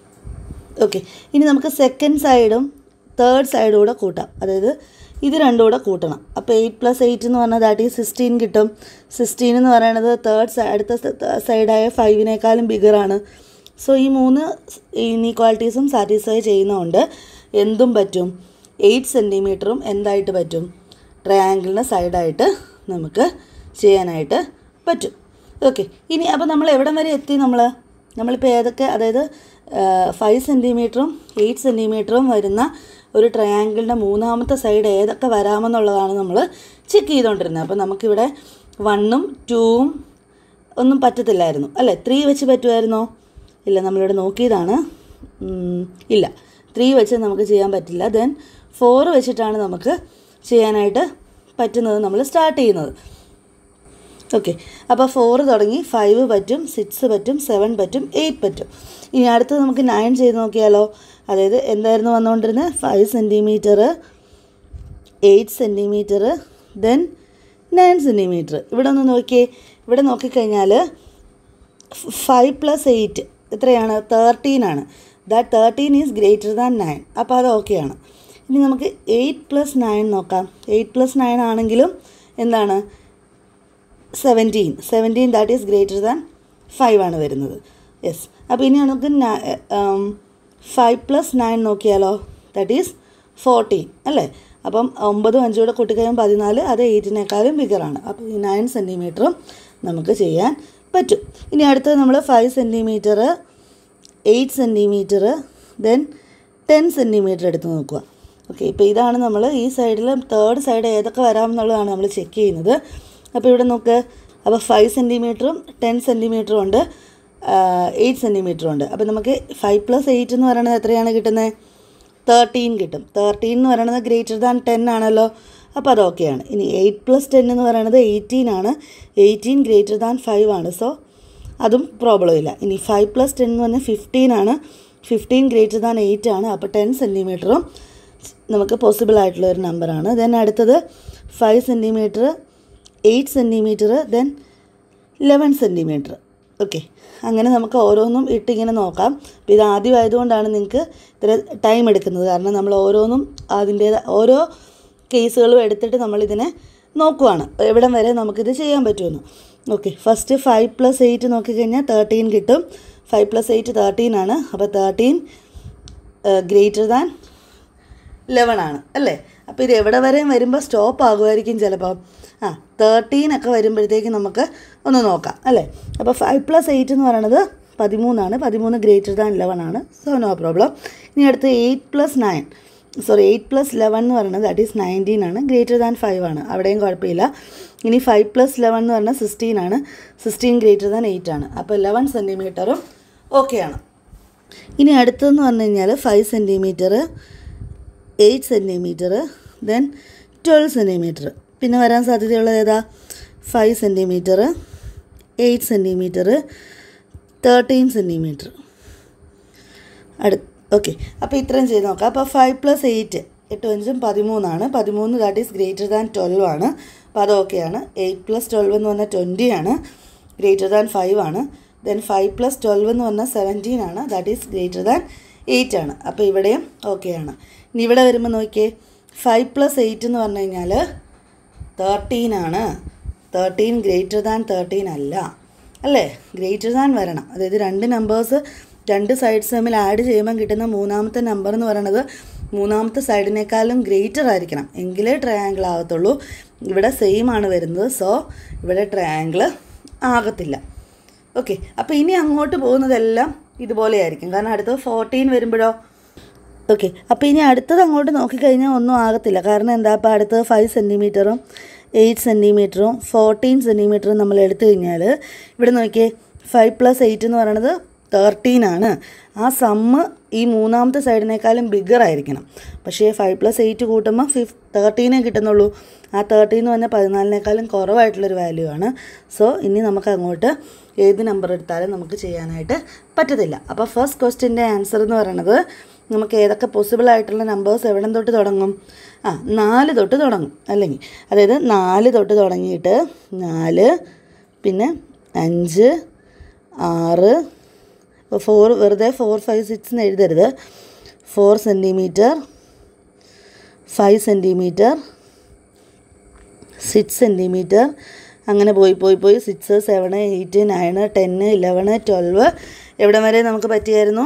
ഓക്കെ ഇനി നമുക്ക് സെക്കൻഡ് സൈഡും തേർഡ് സൈഡും കൂടെ കൂട്ടാം അതായത് ഇത് രണ്ടും കൂടെ കൂട്ടണം അപ്പോൾ എയ്റ്റ് പ്ലസ് എയ്റ്റ് എന്ന് പറഞ്ഞാൽ ദാറ്റ് ഈ സിക്സ്റ്റീൻ കിട്ടും സിക്സ്റ്റീൻ എന്ന് പറയുന്നത് തേർഡ് സൈ അടുത്ത സൈഡായ ഫൈവിനേക്കാളും ബിഗറാണ് സോ ഈ മൂന്ന് ഇനീക്വാളിറ്റീസും സാറ്റിസ്ഫൈ ചെയ്യുന്നതുകൊണ്ട് എന്തും പറ്റും എയ്റ്റ് സെൻറ്റിമീറ്ററും എന്തായിട്ട് പറ്റും ട്രയാങ്കിളിൻ്റെ സൈഡായിട്ട് നമുക്ക് ചെയ്യാനായിട്ട് പറ്റും ഓക്കെ ഇനി അപ്പോൾ നമ്മൾ എവിടം വരെ എത്തി നമ്മൾ നമ്മളിപ്പോൾ ഏതൊക്കെ അതായത് ഫൈവ് സെൻറ്റിമീറ്ററും എയ്റ്റ് സെൻറ്റിമീറ്ററും വരുന്ന ഒരു ട്രയാങ്കിളിൻ്റെ മൂന്നാമത്തെ സൈഡ് ഏതൊക്കെ വരാമെന്നുള്ളതാണ് നമ്മൾ ചെക്ക് ചെയ്തുകൊണ്ടിരുന്നത് അപ്പോൾ നമുക്കിവിടെ വണ്ണും ടൂവും ഒന്നും പറ്റത്തില്ലായിരുന്നു അല്ലേ ത്രീ വെച്ച് പറ്റുമായിരുന്നോ ഇല്ല നമ്മളിവിടെ നോക്കിയതാണ് ഉം, ഇല്ല ത്രീ വെച്ച് നമുക്ക് ചെയ്യാൻ പറ്റില്ല ദെൻ ഫോർ വെച്ചിട്ടാണ് നമുക്ക് ചെയ്യാനായിട്ട് പറ്റുന്നത് നമ്മൾ സ്റ്റാർട്ട് ചെയ്യുന്നത് ഓക്കെ അപ്പോൾ ഫോർ തുടങ്ങി ഫൈവ് പറ്റും സിക്സ് പറ്റും സെവൻ പറ്റും എയ്റ്റ് പറ്റും ഇനി അടുത്തത് നമുക്ക് നയൻ ചെയ്ത് നോക്കിയാലോ അതായത് എന്തായിരുന്നു വന്നുകൊണ്ടിരുന്നത് five centimetre eight centimetre then nine centimetre ഇവിടെ ഒന്ന് നോക്കിയേ ഇവിടെ നോക്കിക്കഴിഞ്ഞാൽ ഫൈവ് പ്ലസ് എയ്റ്റ് എത്രയാണ് തേർട്ടീൻ ആണ് that thirteen is greater than nine അപ്പോൾ അത് ഓക്കെയാണ് ഇനി നമുക്ക് എയ്റ്റ് പ്ലസ് നയൻ നോക്കാം എയ്റ്റ് പ്ലസ് നയൻ ആണെങ്കിലും എന്താണ് seventeen seventeen that is greater than five ആണ് വരുന്നത് യെസ് അപ്പോൾ ഇനി നമുക്ക് ഫൈവ് പ്ലസ് നയൻ നോക്കിയാലോ ദാറ്റ് ഈസ് ഫോർട്ടീൻ അല്ലേ അപ്പം ഒമ്പതും അഞ്ചും കൂടെ കൂട്ടിക്കഴിയുമ്പോൾ പതിനാല് അത് എയ്റ്റിനേക്കാളും ബിഗറാണ് അപ്പോൾ ഈ നയൻ സെൻറ്റിമീറ്ററും നമുക്ക് ചെയ്യാൻ പറ്റും ഇനി അടുത്തത് നമ്മൾ five centimetre eight centimetre then ten centimetre എടുത്ത് നോക്കുക ഓക്കെ ഇപ്പോൾ ഇതാണ് നമ്മൾ ഈ സൈഡിൽ തേർഡ് സൈഡ് ഏതൊക്കെ വരാമെന്നുള്ളതാണ് നമ്മൾ ചെക്ക് ചെയ്യുന്നത് അപ്പോൾ ഇവിടെ നോക്ക് അപ്പോൾ ഫൈവ് സെൻറ്റിമീറ്ററും ടെൻ സെൻറ്റിമീറ്ററും ഉണ്ട് എയ്റ്റ് സെൻറ്റിമീറ്ററും ഉണ്ട് അപ്പോൾ നമുക്ക് ഫൈവ് പ്ലസ് എയ്റ്റ് എന്ന് പറയുന്നത് എത്രയാണ് കിട്ടുന്നത് തേർട്ടീൻ കിട്ടും തേർട്ടീൻ എന്ന് പറയുന്നത് ഗ്രേറ്റർ ദാൻ ടെൻ ആണല്ലോ അപ്പോൾ അത് ഓക്കെയാണ് ഇനി എയ്റ്റ് പ്ലസ് ടെൻ എന്ന് പറയുന്നത് എയ്റ്റീൻ ആണ് എയ്റ്റീൻ ഗ്രേറ്റർ ദാൻ ഫൈവ് ആണ് സോ അതും പ്രോബ്ലം ഇല്ല ഇനി ഫൈവ് പ്ലസ് ടെൻ എന്ന് പറഞ്ഞാൽ ഫിഫ്റ്റീൻ ആണ് ഫിഫ്റ്റീൻ ഗ്രേറ്റർ ദാൻ എയ്റ്റ് ആണ് അപ്പോൾ ടെൻ സെൻറ്റിമീറ്ററും നമുക്ക് പോസിബിൾ ആയിട്ടുള്ള ഒരു നമ്പറാണ് ദെൻ അടുത്തത് five centimetre eight centimetre then eleven centimetre okay അങ്ങനെ നമുക്ക് ഓരോന്നും ഇട്ടിങ്ങനെ നോക്കാം അപ്പോൾ ഇത് ആദ്യമായതുകൊണ്ടാണ് നിങ്ങൾക്ക് ഇത്ര ടൈം എടുക്കുന്നത് കാരണം നമ്മൾ ഓരോന്നും അതിൻ്റെ ഓരോ കേസുകളും എടുത്തിട്ട് നമ്മളിതിനെ നോക്കുവാണ് എവിടം വരെ നമുക്കിത് ചെയ്യാൻ പറ്റുമെന്ന് okay first five plus eight നോക്കിക്കഴിഞ്ഞാൽ തേർട്ടീൻ കിട്ടും ഫൈവ് പ്ലസ് എയ്റ്റ് തേർട്ടീൻ ആണ് അപ്പോൾ തേർട്ടീൻ ഗ്രേറ്റർ ദാൻ ലെവൻ ആണ് അല്ലേ അപ്പോൾ ഇത് എവിടെ വരെയും വരുമ്പോൾ സ്റ്റോപ്പ് ആകുമായിരിക്കും ചിലപ്പോൾ ആ തേർട്ടീൻ ഒക്കെ വരുമ്പോഴത്തേക്ക് നമുക്ക് ഒന്ന് നോക്കാം അല്ലേ അപ്പോൾ ഫൈവ് പ്ലസ് എയ്റ്റ് എന്ന് പറയുന്നത് പതിമൂന്നാണ് പതിമൂന്ന് ഗ്രേറ്റർ ദാൻ ലെവൻ ആണ് സോ നോ പ്രോബ്ലം ഇനി അടുത്ത് eight plus nine sorry eight plus eleven എന്ന് പറയുന്നത് ദാറ്റ് ഈസ് നയൻറ്റീൻ ആണ് ഗ്രേറ്റർ ദാൻ ഫൈവ് ആണ് അവിടെയും കുഴപ്പമില്ല ഇനി ഫൈവ് പ്ലസ് ലെവൻ എന്ന് പറഞ്ഞാൽ സിക്സ്റ്റീൻ ആണ് സിക്സ്റ്റീൻ ഗ്രേറ്റർ ദാൻ എയ്റ്റ് ആണ് അപ്പോൾ ലെവൻ സെൻറ്റിമീറ്ററും ഓക്കെയാണ് ഇനി അടുത്തതെന്ന് പറഞ്ഞു കഴിഞ്ഞാൽ five centimetre eight centimetre then twelve centimetre പിന്നെ വരാൻ സാധ്യതയുള്ളത് ഏതാ five centimetre eight centimetre thirteen centimetre അടു ഓക്കെ അപ്പോൾ ഇത്രയും ചെയ്ത് നോക്കാം അപ്പോൾ ഫൈവ് പ്ലസ് എയ്റ്റ് എട്ട് അഞ്ചും പതിമൂന്നാണ് പതിമൂന്ന് that is greater than twelve ആണ് അപ്പോൾ അത് ഓക്കെയാണ് എയ്റ്റ് പ്ലസ് ട്വൽവ് എന്ന് പറഞ്ഞാൽ ട്വൻറ്റി ആണ് ഗ്രേറ്റർ ദാൻ ഫൈവ് ആണ് ദെൻ ഫൈവ് പ്ലസ് ട്വൽവ് എന്ന് പറഞ്ഞാൽ സെവൻറ്റീൻ ആണ് that is greater than eight ആണ് അപ്പോൾ ഇവിടെയും ഓക്കെയാണ് ഇനി ഇവിടെ വരുമ്പോൾ നോക്കിയേ ഫൈവ് പ്ലസ് എയ്റ്റ് എന്ന് പറഞ്ഞു കഴിഞ്ഞാൽ തേർട്ടീൻ ആണ് തേർട്ടീൻ ഗ്രേറ്റർ ദാൻ തേർട്ടീൻ അല്ല അല്ലേ ഗ്രേറ്റർ ദാൻ വരണം അതായത് രണ്ട് നമ്പേഴ്സ് രണ്ട് സൈഡ്സ് തമ്മിൽ ആഡ് ചെയ്യുമ്പോൾ കിട്ടുന്ന മൂന്നാമത്തെ നമ്പർ എന്ന് പറയുന്നത് മൂന്നാമത്തെ സൈഡിനേക്കാളും ഗ്രേറ്റർ ആയിരിക്കണം എങ്കിലേ ട്രയാങ്കിൾ ആകത്തുള്ളൂ ഇവിടെ സെയിം ആണ് വരുന്നത് സോ ഇവിടെ ട്രയാങ്കിൾ ആകത്തില്ല ഓക്കെ അപ്പോൾ ഇനി അങ്ങോട്ട് പോകുന്നതെല്ലാം ഇതുപോലെയായിരിക്കും കാരണം അടുത്തത് ഫോർട്ടീൻ വരുമ്പോഴോ ഓക്കെ അപ്പോൾ ഇനി അടുത്തത് അങ്ങോട്ട് നോക്കിക്കഴിഞ്ഞാൽ ഒന്നും ആകത്തില്ല കാരണം എന്താ അപ്പോൾ അടുത്തത് ഫൈവ് സെൻറ്റിമീറ്ററും എയ്റ്റ് സെൻറ്റിമീറ്ററും ഫോർട്ടീൻ സെൻറ്റിമീറ്ററും നമ്മൾ എടുത്തു കഴിഞ്ഞാൽ ഇവിടെ നോക്കിയേ ഫൈവ് പ്ലസ് എയ്റ്റ് എന്ന് പറയുന്നത് തേർട്ടീൻ ആണ് ആ സമ്മ് ഈ മൂന്നാമത്തെ സൈഡിനേക്കാളും ബിഗർ ആയിരിക്കണം പക്ഷേ ഫൈവ് പ്ലസ് എയ്റ്റ് കൂട്ടുമ്പോൾ ഫിഫ് തേർട്ടീനേ കിട്ടുന്നുള്ളൂ ആ തേർട്ടീൻ എന്ന് പറഞ്ഞാൽ പതിനാലിനേക്കാളും കുറവായിട്ടുള്ളൊരു വാല്യൂ ആണ് സോ ഇനി നമുക്ക് അങ്ങോട്ട് ഏത് നമ്പർ എടുത്താലും നമുക്ക് ചെയ്യാനായിട്ട് പറ്റത്തില്ല അപ്പോൾ ഫസ്റ്റ് ക്വസ്റ്റിൻ്റെ ആൻസർ എന്ന് പറയുന്നത് നമുക്ക് ഏതൊക്കെ പോസിബിൾ ആയിട്ടുള്ള നമ്പേഴ്സ് എവിടെ തൊട്ട് തുടങ്ങും ആ നാല് തൊട്ട് തുടങ്ങും അല്ലെങ്കിൽ അതായത് നാല് തൊട്ട് തുടങ്ങിയിട്ട് നാല് പിന്നെ അഞ്ച് ആറ് ഫോർ വെറുതെ ഫോർ ഫൈവ് സിക്സ് എന്ന് എഴുതരുത് four centimetre five centimetre six centimetre അങ്ങനെ പോയി പോയി പോയി സിക്സ് സെവൻ എയ്റ്റ് നയൻ ടെന്ന് ഇലവന് ട്വൽവ് എവിടെ വരെ നമുക്ക് പറ്റിയായിരുന്നു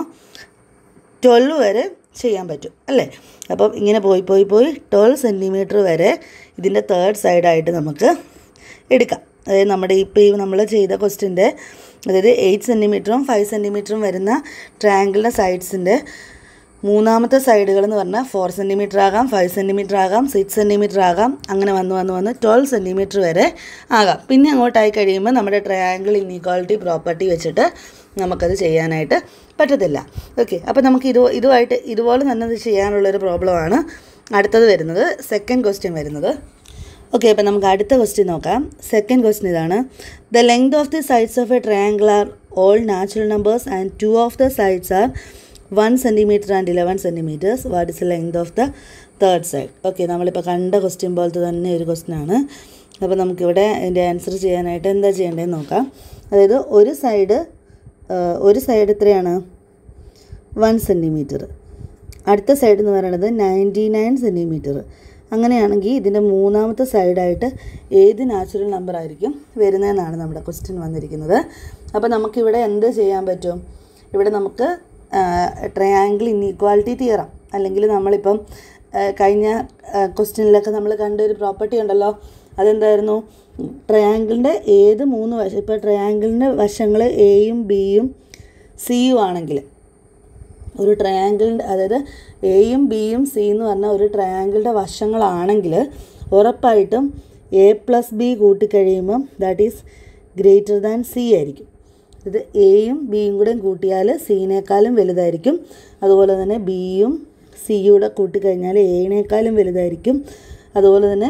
ട്വൽവ് വരെ ചെയ്യാൻ പറ്റും അല്ലേ അപ്പം ഇങ്ങനെ പോയി പോയി പോയി ട്വൽവ് സെൻറ്റിമീറ്റർ വരെ ഇതിൻ്റെ തേർഡ് സൈഡായിട്ട് നമുക്ക് എടുക്കാം അതായത് നമ്മുടെ ഇപ്പോൾ ഈ നമ്മൾ ചെയ്ത ക്വസ്റ്റിൻ്റെ അതായത് എയ്റ്റ് സെൻറ്റിമീറ്ററും ഫൈവ് സെൻറ്റിമീറ്ററും വരുന്ന ട്രയാങ്കിളിൻ്റെ സൈഡ്സിൻ്റെ മൂന്നാമത്തെ സൈഡുകൾ എന്ന് പറഞ്ഞാൽ ഫോർ സെൻറ്റിമീറ്റർ ആകാം ഫൈവ് സെൻറ്റിമീറ്റർ ആകാം സിക്സ് സെൻറ്റിമീറ്റർ ആകാം അങ്ങനെ വന്ന് വന്ന് വന്ന് ട്വൽവ് സെൻറ്റിമീറ്റർ വരെ ആകാം പിന്നെ അങ്ങോട്ടായി കഴിയുമ്പോൾ നമ്മുടെ ട്രയാങ്കിൾ ഇന്നീക്വാളിറ്റി പ്രോപ്പർട്ടി വെച്ചിട്ട് നമുക്കത് ചെയ്യാനായിട്ട് പറ്റത്തില്ല ഓക്കെ അപ്പോൾ നമുക്ക് ഇത് ഇതുമായിട്ട് ഇതുപോലെ തന്നെ ഇത് ചെയ്യാനുള്ളൊരു പ്രോബ്ലമാണ് അടുത്തത് വരുന്നത് സെക്കൻഡ് ക്വസ്റ്റ്യൻ വരുന്നത് ഓക്കെ അപ്പോൾ നമുക്ക് അടുത്ത ക്വസ്റ്റ്യൻ നോക്കാം സെക്കൻഡ് ക്വസ്റ്റ്യൻ ഇതാണ് the length of the sides of a triangle are all natural numbers and two of the sides are one centimetre and eleven centimetres what is the length of the third side okay നമ്മളിപ്പോൾ കണ്ട question പോലത്തെ തന്നെ ഒരു question ആണ് അപ്പോൾ നമുക്കിവിടെ അതിൻ്റെ answer ചെയ്യാനായിട്ട് എന്താ ചെയ്യേണ്ടതെന്ന് നോക്കാം അതായത് ഒരു സൈഡ് ഒരു സൈഡ് എത്രയാണ് വൺ സെൻറ്റിമീറ്റർ അടുത്ത സൈഡ് എന്ന് പറയുന്നത് നയൻറ്റി നയൻ സെൻറ്റിമീറ്റർ അങ്ങനെയാണെങ്കിൽ ഇതിൻ്റെ മൂന്നാമത്തെ സൈഡായിട്ട് ഏത് നാച്ചുറൽ നമ്പർ ആയിരിക്കും വരുന്നതെന്നാണ് നമ്മുടെ ക്വസ്റ്റ്യൻ വന്നിരിക്കുന്നത് അപ്പോൾ നമുക്കിവിടെ എന്ത് ചെയ്യാൻ പറ്റും ഇവിടെ നമുക്ക് ട്രയാങ്കിൾ ഇന്നീക്വാലിറ്റി തിയറം അല്ലെങ്കിൽ നമ്മളിപ്പം ആ, കഴിഞ്ഞ ക്വസ്റ്റ്യനിലൊക്കെ നമ്മൾ കണ്ട ഒരു പ്രോപ്പർട്ടി ഉണ്ടല്ലോ അതെന്തായിരുന്നു ട്രയാങ്കിളിൻ്റെ ഏത് മൂന്ന് വശം ഇപ്പോൾ ട്രയാങ്കിളിൻ്റെ വശങ്ങൾ എയും ബിയും സിയും ആണെങ്കിൽ ഒരു ട്രയാങ്കിളിൻ്റെ അതായത് എയും ബിയും സി എന്ന് പറഞ്ഞ ഒരു ട്രയാങ്കിളിൻ്റെ വശങ്ങളാണെങ്കിൽ ഉറപ്പായിട്ടും എ പ്ലസ് ബി കൂട്ടിക്കഴിയുമ്പം that is greater than C ആയിരിക്കും ഇത് എയും ബിയും കൂടെ കൂട്ടിയാൽ സീനേക്കാളും വലുതായിരിക്കും അതുപോലെ തന്നെ ബിയും സിയൂടെ കൂട്ടിക്കഴിഞ്ഞാൽ എയിനേക്കാളും വലുതായിരിക്കും അതുപോലെ തന്നെ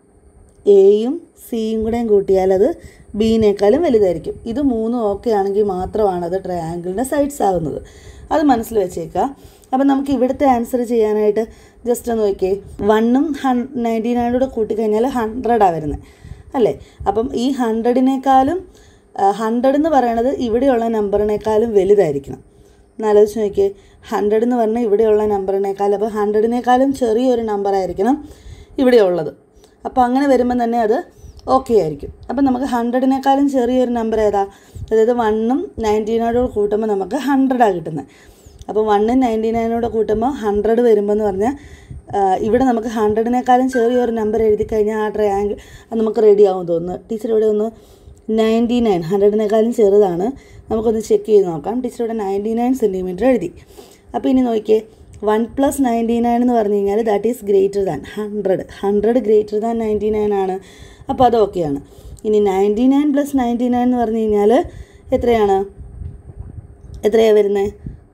എയും സിയും കൂടെയും കൂട്ടിയാൽ അത് ബിയിനേക്കാളും വലുതായിരിക്കും ഇത് മൂന്നും ഓക്കെ ആണെങ്കിൽ മാത്രമാണ് അത് ട്രയാങ്കിളിൻ്റെ സൈഡ്സ് ആകുന്നത് അത് മനസ്സിൽ വെച്ചേക്കുക അപ്പം നമുക്ക് ഇവിടുത്തെ ആൻസർ ചെയ്യാനായിട്ട് ജസ്റ്റ് ഒന്ന് നോക്കിയേ വണ്ണും ഹൺ നയൻറ്റി നയനോട് കൂട്ടിക്കഴിഞ്ഞാൽ ഹൺഡ്രഡാണ് വരുന്നത് അല്ലേ അപ്പം ഈ ഹൺഡ്രഡിനേക്കാളും ഹൺഡ്രഡ് എന്ന് പറയണത് ഇവിടെയുള്ള നമ്പറിനേക്കാളും വലുതായിരിക്കണം എന്നാലോചിച്ച് നോക്കിയേ ഹൺഡ്രഡ് എന്ന് പറഞ്ഞാൽ ഇവിടെയുള്ള നമ്പറിനേക്കാൾ അപ്പോൾ ഹൺഡ്രഡിനേക്കാളും ചെറിയൊരു നമ്പറായിരിക്കണം ഇവിടെ ഉള്ളത് അപ്പോൾ അങ്ങനെ വരുമ്പോൾ തന്നെ അത് ഓക്കെ ആയിരിക്കും അപ്പം നമുക്ക് ഹൺഡ്രഡിനേക്കാളും ചെറിയൊരു നമ്പർ ഏതാ അതായത് വണ്ണും നയൻറ്റീനോട് കൂട്ടുമ്പോൾ നമുക്ക് ഹൺഡ്രഡാണ് കിട്ടുന്നത് അപ്പോൾ വണ്ണും നയൻറ്റി നയനോട് കൂട്ടുമ്പോൾ ഹൺഡ്രഡ് വരുമ്പോൾ എന്ന് പറഞ്ഞാൽ ആ, ഇവിടെ നമുക്ക് ഹൺഡ്രഡിനേക്കാളും ചെറിയൊരു നമ്പർ എഴുതി കഴിഞ്ഞാൽ ആ ട്രയാങ്കിൾ അത് നമുക്ക് റെഡി ആവും തോന്നുന്നു ടീച്ചർ ഇവിടെ ഒന്ന് നയൻറ്റി നയൻ ഹൺഡ്രഡിനേക്കാളും ചെറുതാണ് നമുക്കൊന്ന് ചെക്ക് ചെയ്ത് നോക്കാം ടീച്ചർ ഇവിടെ നയൻറ്റി നയൻ സെൻറ്റിമീറ്റർ എഴുതി അപ്പോൾ ഇനി നോക്കിയേ വൺ പ്ലസ് നയൻറ്റി നയൻ എന്ന് പറഞ്ഞു കഴിഞ്ഞാൽ that is greater than hundred hundred greater than ninety nine ആണ് അപ്പോൾ അത് ഓക്കെയാണ് ഇനി ninety nine plus ninety nine എന്ന് പറഞ്ഞു കഴിഞ്ഞാൽ എത്രയാണ് എത്രയാണ് വരുന്നത്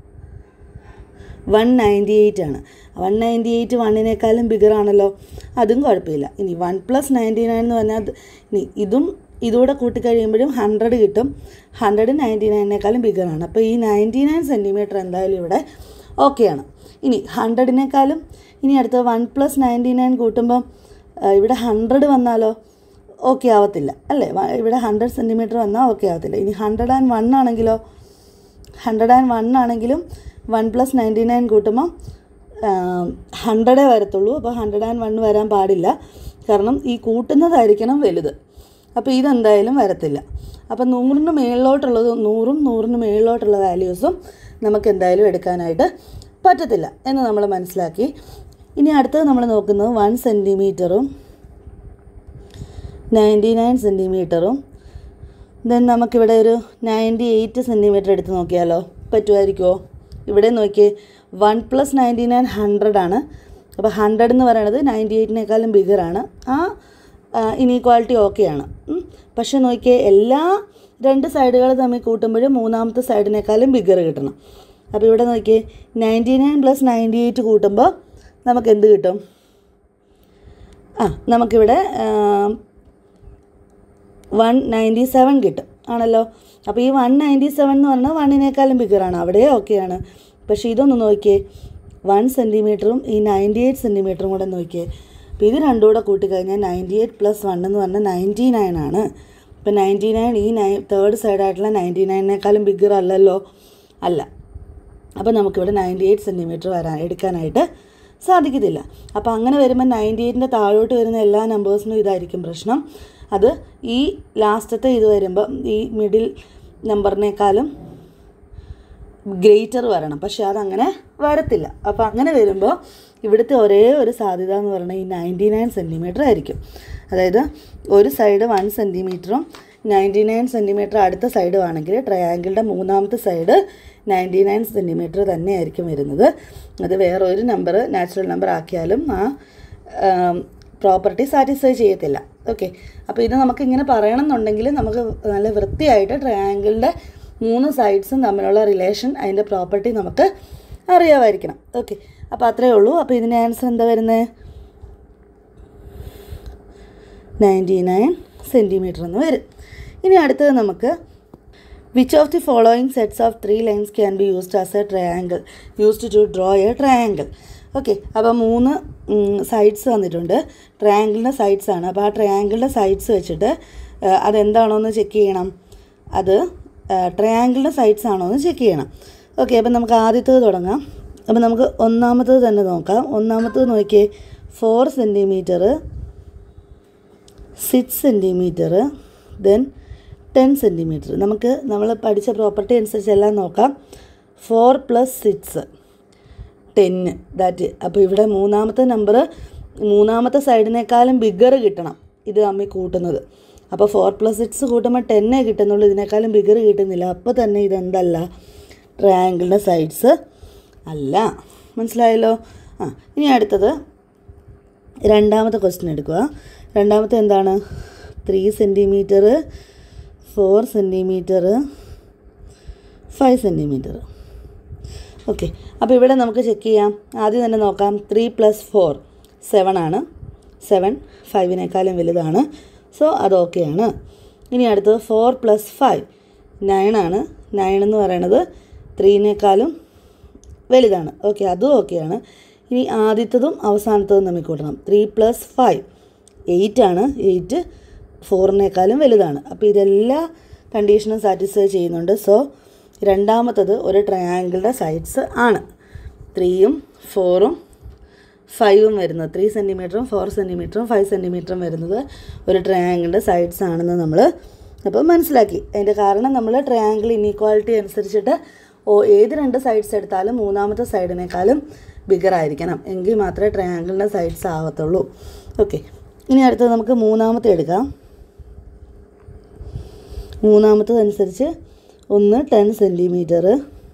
വൺ നയൻറ്റി എയ്റ്റ് ആണ് വൺ നയൻറ്റി എയ്റ്റ് വണ്ണിനേക്കാളും ബിഗർ ആണല്ലോ അതും കുഴപ്പമില്ല ഇനി വൺ പ്ലസ് നയൻറ്റി നയൻ എന്ന് പറഞ്ഞാൽ അത് ഇനി ഇതും ഇതുകൂടെ കൂട്ടിക്കഴിയുമ്പോഴും ഹൺഡ്രഡ് കിട്ടും ഹൺഡ്രഡ് നയൻറ്റി നയനേക്കാളും ബിഗറാണ് അപ്പോൾ ഈ നയൻറ്റി നയൻ സെൻറ്റിമീറ്റർ എന്തായാലും ഇവിടെ ഓക്കെയാണ് ഇനി ഹൺഡ്രഡിനേക്കാളും ഇനി അടുത്ത വൺ പ്ലസ് നയൻറ്റി നയൻ കൂട്ടുമ്പം ആ, ഇവിടെ ഹൺഡ്രഡ് വന്നാലോ ഓക്കെ ആവത്തില്ല അല്ലേ വ- ഇവിടെ ഹൺഡ്രഡ് സെൻറ്റിമീറ്റർ വന്നാൽ ഓക്കെ ആവത്തില്ല ഇനി ഹൺഡ്രഡ് ആൻഡ് വൺ ആണെങ്കിലോ ഹൺഡ്രഡ് ആൻഡ് വൺ ആണെങ്കിലും വൺ പ്ലസ് നയൻറ്റി നയൻ കൂട്ടുമ്പോൾ ഹൺഡ്രഡേ വരത്തുള്ളൂ അപ്പോൾ ഹൺഡ്രഡ് ആൻഡ് വൺ വരാൻ പാടില്ല കാരണം ഈ കൂട്ടുന്നതായിരിക്കണം വലുത് അപ്പോൾ ഇതെന്തായാലും വരത്തില്ല അപ്പോൾ നൂറിന് മേളിലോട്ടുള്ളത് നൂറും നൂറിന് മേളിലോട്ടുള്ള വാല്യൂസും നമുക്ക് എന്തായാലും എടുക്കാനായിട്ട് പറ്റത്തില്ല എന്ന് നമ്മൾ മനസ്സിലാക്കി ഇനി അടുത്തത് നമ്മൾ നോക്കുന്നത് വൺ സെൻറ്റിമീറ്ററും നയൻറ്റി നയൻ സെൻറ്റിമീറ്ററും ദെൻ നമുക്കിവിടെ ഒരു നയൻറ്റി എയ്റ്റ് സെൻറ്റിമീറ്റർ എടുത്ത് നോക്കിയാലോ പറ്റുമായിരിക്കുമോ ഇവിടെ നോക്കിയേ one plus ninety nine hundred ആണ് അപ്പോൾ ഹൺഡ്രഡ് എന്ന് പറയുന്നത് നയൻറ്റി എയ്റ്റിനേക്കാളും ബിഗറാണ് ആ ഇനീക്വാളിറ്റി ഓക്കെയാണ് പക്ഷേ നോക്കിയേ എല്ലാ രണ്ട് സൈഡുകൾ തമ്മിൽ കൂട്ടുമ്പോഴും മൂന്നാമത്തെ സൈഡിനേക്കാളും ബിഗർ കിട്ടണം അപ്പോൾ ഇവിടെ നോക്കിയേ ninety nine plus ninety eight കൂട്ടുമ്പോൾ നമുക്ക് എന്ത് കിട്ടും ആ നമുക്കിവിടെ വൺ നയൻറ്റി സെവൻ കിട്ടും ആണല്ലോ അപ്പോൾ ഈ വൺ നയൻറ്റി സെവൻ എന്ന് പറഞ്ഞാൽ വണ്ണിനേക്കാളും ബിഗറാണ് അവിടെ ഓക്കെയാണ് പക്ഷേ ഇതൊന്ന് നോക്കിയേ വൺ സെൻറ്റിമീറ്ററും ഈ നയൻറ്റി എയ്റ്റ് സെൻറ്റിമീറ്ററും കൂടെ നോക്കിയേ അപ്പോൾ ഇത് രണ്ടും കൂടെ കൂട്ടിക്കഴിഞ്ഞാൽ നയൻറ്റി എയ്റ്റ് പ്ലസ് വൺ എന്ന് പറഞ്ഞാൽ നയൻറ്റി നയൻ ആണ് ഇപ്പോൾ നയൻറ്റി നയൻ ഈ നയൻ തേർഡ് സൈഡായിട്ടുള്ള നയൻറ്റി നയനേക്കാളും ബിഗർ അല്ലല്ലോ അല്ല അപ്പോൾ നമുക്കിവിടെ നയൻറ്റി എയ്റ്റ് സെൻറ്റിമീറ്റർ വരാൻ എടുക്കാനായിട്ട് സാധിക്കത്തില്ല അപ്പോൾ അങ്ങനെ വരുമ്പോൾ നയൻറ്റി എയ്റ്റിൻ്റെ താഴോട്ട് വരുന്ന എല്ലാ നമ്പേഴ്സിനും ഇതായിരിക്കും പ്രശ്നം അത് ഈ ലാസ്റ്റത്തെ ഇത് വരുമ്പോൾ ഈ മിഡിൽ നമ്പറിനേക്കാളും ഗ്രേറ്റർ വരണം പക്ഷേ അതങ്ങനെ വരത്തില്ല അപ്പോൾ അങ്ങനെ വരുമ്പോൾ ഇവിടുത്തെ ഒരേ ഒരു സാധ്യത എന്ന് പറയുന്നത് ഈ നയൻറ്റി നയൻ സെൻറ്റിമീറ്റർ ആയിരിക്കും അതായത് ഒരു സൈഡ് വൺ സെൻറ്റിമീറ്ററും നയൻറ്റി നയൻ സെൻറ്റിമീറ്റർ അടുത്ത സൈഡും ആണെങ്കിൽ ട്രയാങ്കിളുടെ മൂന്നാമത്തെ സൈഡ് നയൻറ്റി നയൻ സെൻറ്റിമീറ്റർ തന്നെയായിരിക്കും വരുന്നത് അത് വേറെ ഒരു നമ്പർ നാച്ചുറൽ നമ്പർ ആക്കിയാലും ആ പ്രോപ്പർട്ടി സാറ്റിസ്ഫൈ ചെയ്യത്തില്ല ഓക്കെ അപ്പോൾ ഇത് നമുക്ക് ഇങ്ങനെ പറയണം എന്നുണ്ടെങ്കിൽ നമുക്ക് നല്ല വൃത്തിയായിട്ട് ട്രയാങ്കിളിൻ്റെ മൂന്ന് സൈഡ്സും തമ്മിലുള്ള റിലേഷൻ അതിൻ്റെ പ്രോപ്പർട്ടി നമുക്ക് അറിയാമായിരിക്കണം ഓക്കെ അപ്പോൾ അത്രയേ ഉള്ളൂ അപ്പോൾ ഇതിൻ്റെ ആൻസർ എന്താ വരുന്നത് നയൻറ്റി നയൻ സെൻറ്റിമീറ്റർ എന്ന് വരും ഇനി അടുത്തത് നമുക്ക് which of the following sets of three lines can be used as a triangle used to draw a triangle okay അപ്പോൾ മൂന്ന് സൈഡ്സ് തന്നിട്ടുണ്ട് ട്രയാങ്കിളിൻ്റെ സൈഡ്സ് ആണ് അപ്പോൾ ആ ട്രയാങ്കിളിൻ്റെ സൈഡ്സ് വെച്ചിട്ട് അതെന്താണോ എന്ന് ചെക്ക് ചെയ്യണം അത് ട്രയാങ്കിളിൻ്റെ സൈഡ്സ് ആണോ എന്ന് ചെക്ക് ചെയ്യണം ഓക്കെ അപ്പം നമുക്ക് ആദ്യത്തേത് തുടങ്ങാം അപ്പം നമുക്ക് ഒന്നാമത്തത് തന്നെ നോക്കാം ഒന്നാമത്തത് നോക്കിയേ four centimetre six centimetre then ten centimetre നമുക്ക് നമ്മൾ പഠിച്ച പ്രോപ്പർട്ടി അനുസരിച്ച് എല്ലാം നോക്കാം ഫോർ പ്ലസ് സിക്സ് ടെന്ന് ദാറ്റ് അപ്പോൾ ഇവിടെ മൂന്നാമത്തെ നമ്പർ മൂന്നാമത്തെ സൈഡിനേക്കാളും ബിഗർ കിട്ടണം ഇത് തമ്മിൽ കൂട്ടുന്നത് അപ്പോൾ ഫോർ പ്ലസ് സിക്സ് കൂട്ടുമ്പോൾ ടെന്നേ കിട്ടുന്നുള്ളൂ ഇതിനേക്കാളും ബിഗർ കിട്ടുന്നില്ല അപ്പോൾ തന്നെ ഇതെന്തല്ല ട്രയാങ്കിളിൻ്റെ സൈഡ്സ് അല്ല മനസ്സിലായല്ലോ ആ ഇനി അടുത്തത് രണ്ടാമത്തെ ക്വസ്റ്റ്യൻ എടുക്കുക രണ്ടാമത്തെ എന്താണ് three centimetre four centimetre five centimetre okay അപ്പോൾ ഇവിടെ നമുക്ക് ചെക്ക് ചെയ്യാം ആദ്യം തന്നെ നോക്കാം ത്രീ പ്ലസ് ഫോർ സെവൻ ആണ് സെവൻ ഫൈവിനേക്കാളും വലുതാണ് സോ അത് ഓക്കെയാണ് ഇനി അടുത്തത് ഫോർ പ്ലസ് ഫൈവ് നയൻ ആണ് നയൻ എന്ന് പറയുന്നത് ത്രീനേക്കാളും വലുതാണ് ഓക്കെ അതും ഓക്കെയാണ് ഇനി ആദ്യത്തതും അവസാനത്തതും തമ്മിൽ കൂട്ടണം ത്രീ പ്ലസ് ഫൈവ് എയ്റ്റ് ആണ് എയ്റ്റ് ഫോറിനേക്കാളും വലുതാണ് അപ്പോൾ ഇതെല്ലാ കണ്ടീഷനും സാറ്റിസ്ഫൈ ചെയ്യുന്നുണ്ട് സോ രണ്ടാമത്തത് ഒരു ട്രയാങ്കിളുടെ സൈഡ്സ് ആണ് ത്രീയും ഫോറും ഫൈവും വരുന്നത് ത്രീ സെൻറ്റിമീറ്ററും ഫോർ സെൻറ്റിമീറ്ററും ഫൈവ് സെൻറ്റിമീറ്ററും വരുന്നത് ഒരു ട്രയാങ്കിളിൻ്റെ സൈഡ്സ് ആണെന്ന് നമ്മൾ അപ്പോൾ മനസ്സിലാക്കി അതിൻ്റെ കാരണം നമ്മൾ ട്രയാങ്കിൾ ഇനീക്വാളിറ്റി അനുസരിച്ചിട്ട് ഓ ഏത് രണ്ട് സൈഡ്സ് എടുത്താലും മൂന്നാമത്തെ സൈഡിനേക്കാളും ബിഗർ ആയിരിക്കണം എങ്കിൽ മാത്രമേ ട്രയാങ്കിളിൻ്റെ സൈഡ്സ് ആവത്തുള്ളൂ ഓക്കെ ഇനി അടുത്തത് നമുക്ക് മൂന്നാമത്തെ എടുക്കാം മൂന്നാമത്തതനുസരിച്ച് ഒന്ന് ടെൻ സെൻറ്റിമീറ്റർ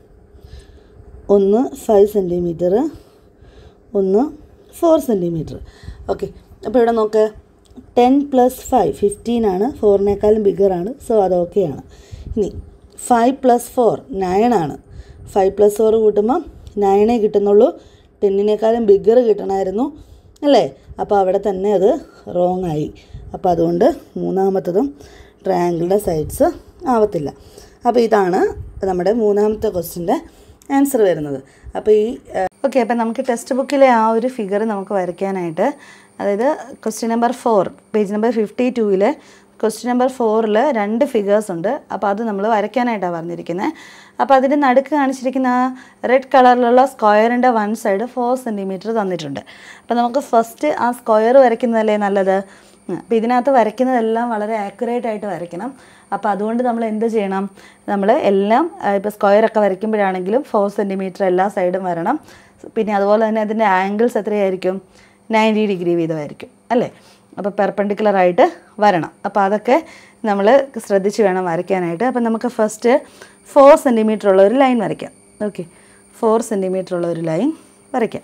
ഒന്ന് ഫൈവ് സെൻറ്റിമീറ്റർ ഒന്ന് ഫോർ സെൻറ്റിമീറ്റർ ഓക്കെ അപ്പോൾ ഇവിടെ നോക്ക് ടെൻ പ്ലസ് ഫൈവ് ഫിഫ്റ്റീൻ ആണ് ഫോറിനേക്കാളും ബിഗറാണ് സോ അത് ഓക്കെയാണ് ഇനി ഫൈവ് പ്ലസ് ഫോർ നയൻ ആണ് ഫൈവ് പ്ലസ് ഫോർ കൂട്ടുമ്പോൾ നയനേ കിട്ടുന്നുള്ളൂ ടെന്നിനേക്കാളും ബിഗർ കിട്ടണമായിരുന്നു അല്ലേ അപ്പോൾ അവിടെ തന്നെ അത് റോങ് ആയി അപ്പോൾ അതുകൊണ്ട് മൂന്നാമത്തതും ട്രയാങ്കിളിൻ്റെ സൈഡ്സ് ആവത്തില്ല അപ്പോൾ ഇതാണ് നമ്മുടെ മൂന്നാമത്തെ ക്വസ്റ്റിൻ്റെ ആൻസർ വരുന്നത് അപ്പോൾ ഈ ഓക്കെ അപ്പോൾ നമുക്ക് ടെക്സ്റ്റ് ബുക്കിലെ ആ ഒരു ഫിഗർ നമുക്ക് വരയ്ക്കാനായിട്ട് അതായത് question number four page number fifty ടൂവിൽ ക്വസ്റ്റ്യൻ നമ്പർ ഫോറിൽ രണ്ട് ഫിഗേഴ്സ് ഉണ്ട് അപ്പോൾ അത് നമ്മൾ വരയ്ക്കാനായിട്ടാണ് പറഞ്ഞിരിക്കുന്നത് അപ്പോൾ അതിൻ്റെ നടുക്ക് കാണിച്ചിരിക്കുന്ന ആ റെഡ് കളറിലുള്ള സ്ക്വയറിൻ്റെ വൺ സൈഡ് ഫോർ സെൻറ്റിമീറ്റർ തന്നിട്ടുണ്ട് അപ്പോൾ നമുക്ക് ഫസ്റ്റ് ആ സ്ക്വയർ വരയ്ക്കുന്നതല്ലേ നല്ലത് അപ്പോൾ ഇതിനകത്ത് വരയ്ക്കുന്നതെല്ലാം വളരെ ആക്യുറേറ്റ് ആയിട്ട് വരയ്ക്കണം അപ്പോൾ അതുകൊണ്ട് നമ്മൾ എന്ത് ചെയ്യണം നമ്മൾ എല്ലാം ഇപ്പോൾ സ്ക്വയറൊക്കെ വരയ്ക്കുമ്പോഴാണെങ്കിലും ഫോർ സെൻറ്റിമീറ്റർ എല്ലാ സൈഡും വരണം പിന്നെ അതുപോലെ തന്നെ അതിൻ്റെ ആംഗിൾസ് എത്രയായിരിക്കും നയൻറ്റി ഡിഗ്രി വീതമായിരിക്കും അല്ലേ അപ്പോൾ പെർപ്പൻഡിക്കുലർ ആയിട്ട് വരണം അപ്പോൾ അതൊക്കെ നമ്മൾ ശ്രദ്ധിച്ച് വേണം വരയ്ക്കാനായിട്ട് അപ്പോൾ നമുക്ക് ഫസ്റ്റ് ഫോർ സെൻറ്റിമീറ്റർ ഉള്ള ഒരു ലൈൻ വരയ്ക്കാം ഓക്കെ ഫോർ സെൻറ്റിമീറ്റർ ഉള്ള ഒരു ലൈൻ വരയ്ക്കാം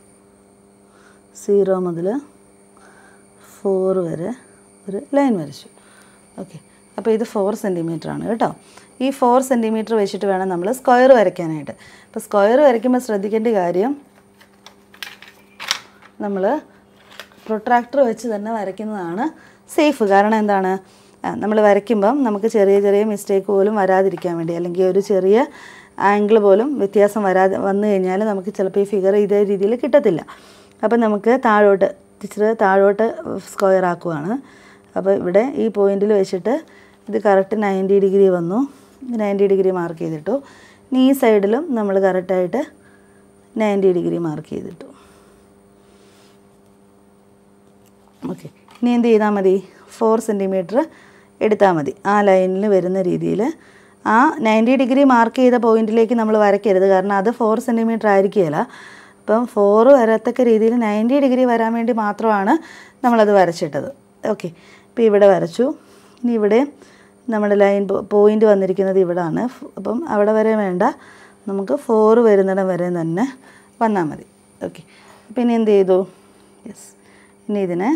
സീറോ മുതൽ ഫോർ വരെ ഒരു ലൈൻ വരച്ചു ഓക്കെ അപ്പോൾ ഇത് ഫോർ സെൻറ്റിമീറ്റർ ആണ് കേട്ടോ ഈ ഫോർ സെൻറ്റിമീറ്റർ വെച്ചിട്ട് വേണം നമ്മൾ സ്ക്വയർ വരയ്ക്കാനായിട്ട് അപ്പോൾ സ്ക്വയർ വരയ്ക്കുമ്പോൾ ശ്രദ്ധിക്കേണ്ട കാര്യം നമ്മൾ പ്രൊട്രാക്ടർ വെച്ച് തന്നെ വരയ്ക്കുന്നതാണ് സേഫ് കാരണം എന്താണ് നമ്മൾ വരയ്ക്കുമ്പം നമുക്ക് ചെറിയ ചെറിയ മിസ്റ്റേക്ക് പോലും വരാതിരിക്കാൻ വേണ്ടി അല്ലെങ്കിൽ ഒരു ചെറിയ ആംഗിൾ പോലും വ്യത്യാസം വരാതെ വന്നു കഴിഞ്ഞാൽ നമുക്ക് ചിലപ്പോൾ ഈ ഫിഗർ ഇതേ രീതിയിൽ കിട്ടത്തില്ല അപ്പം നമുക്ക് താഴോട്ട് ഇച്ചിരി താഴോട്ട് സ്ക്വയർ ആക്കുവാണ് അപ്പോൾ ഇവിടെ ഈ പോയിന്റിൽ വെച്ചിട്ട് ഇത് കറക്റ്റ് നയൻറ്റി ഡിഗ്രി വന്നു നയൻറ്റി ഡിഗ്രി മാർക്ക് ചെയ്തിട്ടു ഇനി ഈ സൈഡിലും നമ്മൾ കറക്റ്റായിട്ട് നയൻറ്റി ഡിഗ്രി മാർക്ക് ചെയ്തിട്ടു ഓക്കെ ഇനി എന്ത് ചെയ്താൽ മതി ഫോർ സെൻറ്റിമീറ്റർ എടുത്താൽ മതി ആ ലൈനിൽ വരുന്ന രീതിയിൽ ആ നയൻറ്റി ഡിഗ്രി മാർക്ക് ചെയ്ത പോയിന്റിലേക്ക് നമ്മൾ വരയ്ക്കരുത് കാരണം അത് ഫോർ സെൻറ്റിമീറ്റർ ആയിരിക്കുകയില്ല അപ്പം ഫോറ് വരത്തക്ക രീതിയിൽ നയൻറ്റി ഡിഗ്രി വരാൻ വേണ്ടി മാത്രമാണ് നമ്മളത് വരച്ചിട്ടത് ഓക്കെ ഇപ്പോൾ ഇവിടെ വരച്ചു ഇനി ഇവിടെ നമ്മുടെ ലൈൻ പോയിന്റ് വന്നിരിക്കുന്നത് ഇവിടാണ് അപ്പം അവിടെ വരെ വേണ്ട നമുക്ക് ഫോറ് വരുന്നിടം വരെ തന്നെ വന്നാൽ മതി ഓക്കെ പിന്നെ എന്ത് ചെയ്തു യെസ് ഇനി ഇതിനെ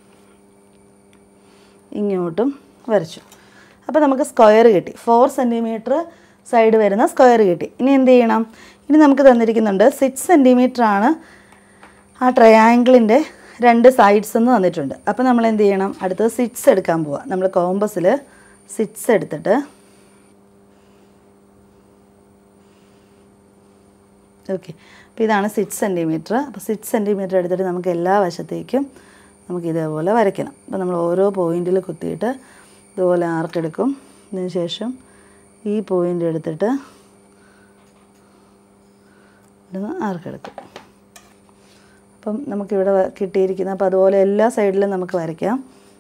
ഇങ്ങോട്ടും വരച്ചു അപ്പോൾ നമുക്ക് സ്ക്വയർ കിട്ടി ഫോർ സെൻറ്റിമീറ്റർ സൈഡ് വരുന്ന സ്ക്വയർ കിട്ടി ഇനി എന്ത് ചെയ്യണം ഇനി നമുക്ക് തന്നിരിക്കുന്നുണ്ട് സിക്സ് സെൻറ്റിമീറ്റർ ആണ് ആ ട്രയാങ്കിളിൻ്റെ രണ്ട് സൈഡ്സ് എന്ന് തന്നിട്ടുണ്ട് അപ്പോൾ നമ്മൾ എന്ത് ചെയ്യണം അടുത്തത് സിക്സ് എടുക്കാൻ പോവാം നമ്മൾ കോമ്പസിൽ സിക്സ് എടുത്തിട്ട് ഓക്കെ അപ്പോൾ ഇതാണ് സിക്സ് സെൻറ്റിമീറ്റർ അപ്പോൾ സിക്സ് സെൻറ്റിമീറ്റർ എടുത്തിട്ട് നമുക്ക് എല്ലാ വശത്തേക്കും നമുക്ക് ഇതേപോലെ വരയ്ക്കണം അപ്പോൾ നമ്മൾ ഓരോ പോയിന്റിൽ കുത്തിയിട്ട് ഇതുപോലെ ആർക്കെടുക്കും അതിന് ശേഷം ഈ പോയിന്റ് എടുത്തിട്ട് ഇവിടുന്ന് ആർക്കെടുക്കും അപ്പം നമുക്കിവിടെ വ- കിട്ടിയിരിക്കുന്ന അപ്പോൾ അതുപോലെ എല്ലാ സൈഡിലും നമുക്ക് വരയ്ക്കാം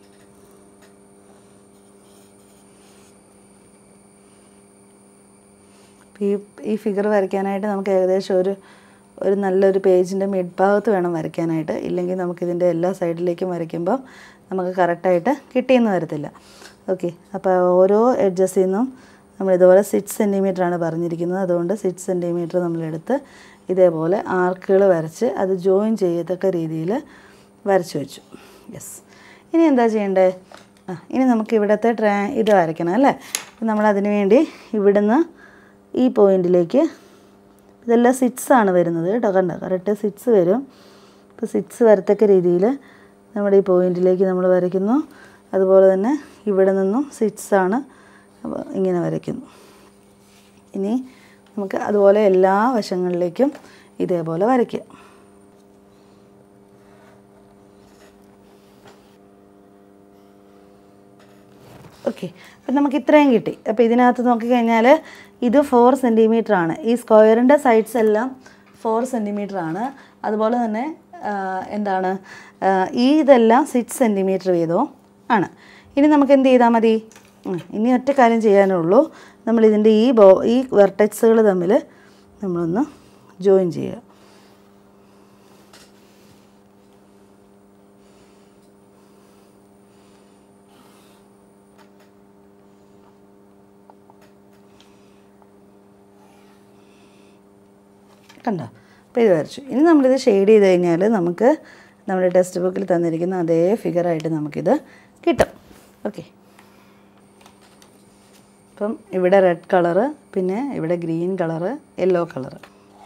ഈ ഈ ഫിഗർ വരയ്ക്കാനായിട്ട് നമുക്ക് ഏകദേശം ഒരു ഒരു നല്ലൊരു പേജിൻ്റെ മിഡ് ഭാഗത്ത് വേണം വരയ്ക്കാനായിട്ട് ഇല്ലെങ്കിൽ നമുക്കിതിൻ്റെ എല്ലാ സൈഡിലേക്കും വരയ്ക്കുമ്പോൾ നമുക്ക് കറക്റ്റായിട്ട് കിട്ടിയെന്ന് വരത്തില്ല ഓക്കെ അപ്പോൾ ഓരോ എഡ്ജസിൽ നിന്നും നമ്മൾ ഇതുപോലെ സിക്സ് സെൻറ്റിമീറ്റർ ആണ് പറഞ്ഞിരിക്കുന്നത് അതുകൊണ്ട് സിക്സ് സെൻറ്റിമീറ്റർ നമ്മളെടുത്ത് ഇതേപോലെ ആർക്കുകൾ വരച്ച് അത് ജോയിൻ ചെയ്യത്തക്ക രീതിയിൽ വരച്ച് വെച്ചു യെസ് ഇനി എന്താ ചെയ്യേണ്ടത് ആ ഇനി നമുക്ക് ഇവിടുത്തെ ട്രാ ഇത് വരയ്ക്കണം അല്ലേ അപ്പം നമ്മൾ അതിന് വേണ്ടി ഇവിടുന്ന് ഈ പോയിന്റിലേക്ക് ഇതെല്ലാം സിക്സ് ആണ് വരുന്നത് കേട്ടോ കണ്ടോ കറക്റ്റ് സിക്സ് വരും ഇപ്പോൾ സിക്സ് വരത്തക്ക രീതിയിൽ നമ്മുടെ ഈ പോയിന്റിലേക്ക് നമ്മൾ വരയ്ക്കുന്നു അതുപോലെ തന്നെ ഇവിടെ നിന്നും സിക്സ് ആണ് അപ്പോൾ ഇങ്ങനെ വരയ്ക്കുന്നു ഇനി നമുക്ക് അതുപോലെ എല്ലാ വശങ്ങളിലേക്കും ഇതേപോലെ വരയ്ക്കുക ഓക്കെ അപ്പം നമുക്ക് ഇത്രയും കിട്ടി അപ്പോൾ ഇതിനകത്ത് നോക്കിക്കഴിഞ്ഞാൽ ഇത് ഫോർ സെൻറ്റിമീറ്റർ ആണ് ഈ സ്ക്വയറിൻ്റെ സൈഡ്സ് എല്ലാം ഫോർ സെൻറ്റിമീറ്റർ ആണ് അതുപോലെ തന്നെ ആ, എന്താണ് ആ, ഈ ഇതെല്ലാം സിക്സ് സെൻറ്റിമീറ്റർ വീതവും ആണ് ഇനി നമുക്ക് എന്ത് ചെയ്താൽ മതി ഉം, ഇനി ഒറ്റ കാര്യം ചെയ്യാനുള്ളൂ നമ്മൾ ഇതിൻ്റെ ഈ ബോ ഈ വെർട്ടെക്സുകൾ തമ്മിൽ നമ്മളൊന്ന് ജോയിൻ ചെയ്യുക കണ്ടോ അപ്പോൾ ഇത് വരച്ചു ഇനി നമ്മളിത് ഷെയ്ഡ് ചെയ്ത് കഴിഞ്ഞാൽ നമുക്ക് നമ്മുടെ ടെക്സ്റ്റ് ബുക്കിൽ തന്നിരിക്കുന്ന അതേ ഫിഗറായിട്ട് നമുക്കിത് കിട്ടും ഓക്കെ അപ്പം ഇവിടെ റെഡ് കളറ് പിന്നെ ഇവിടെ green colour yellow colour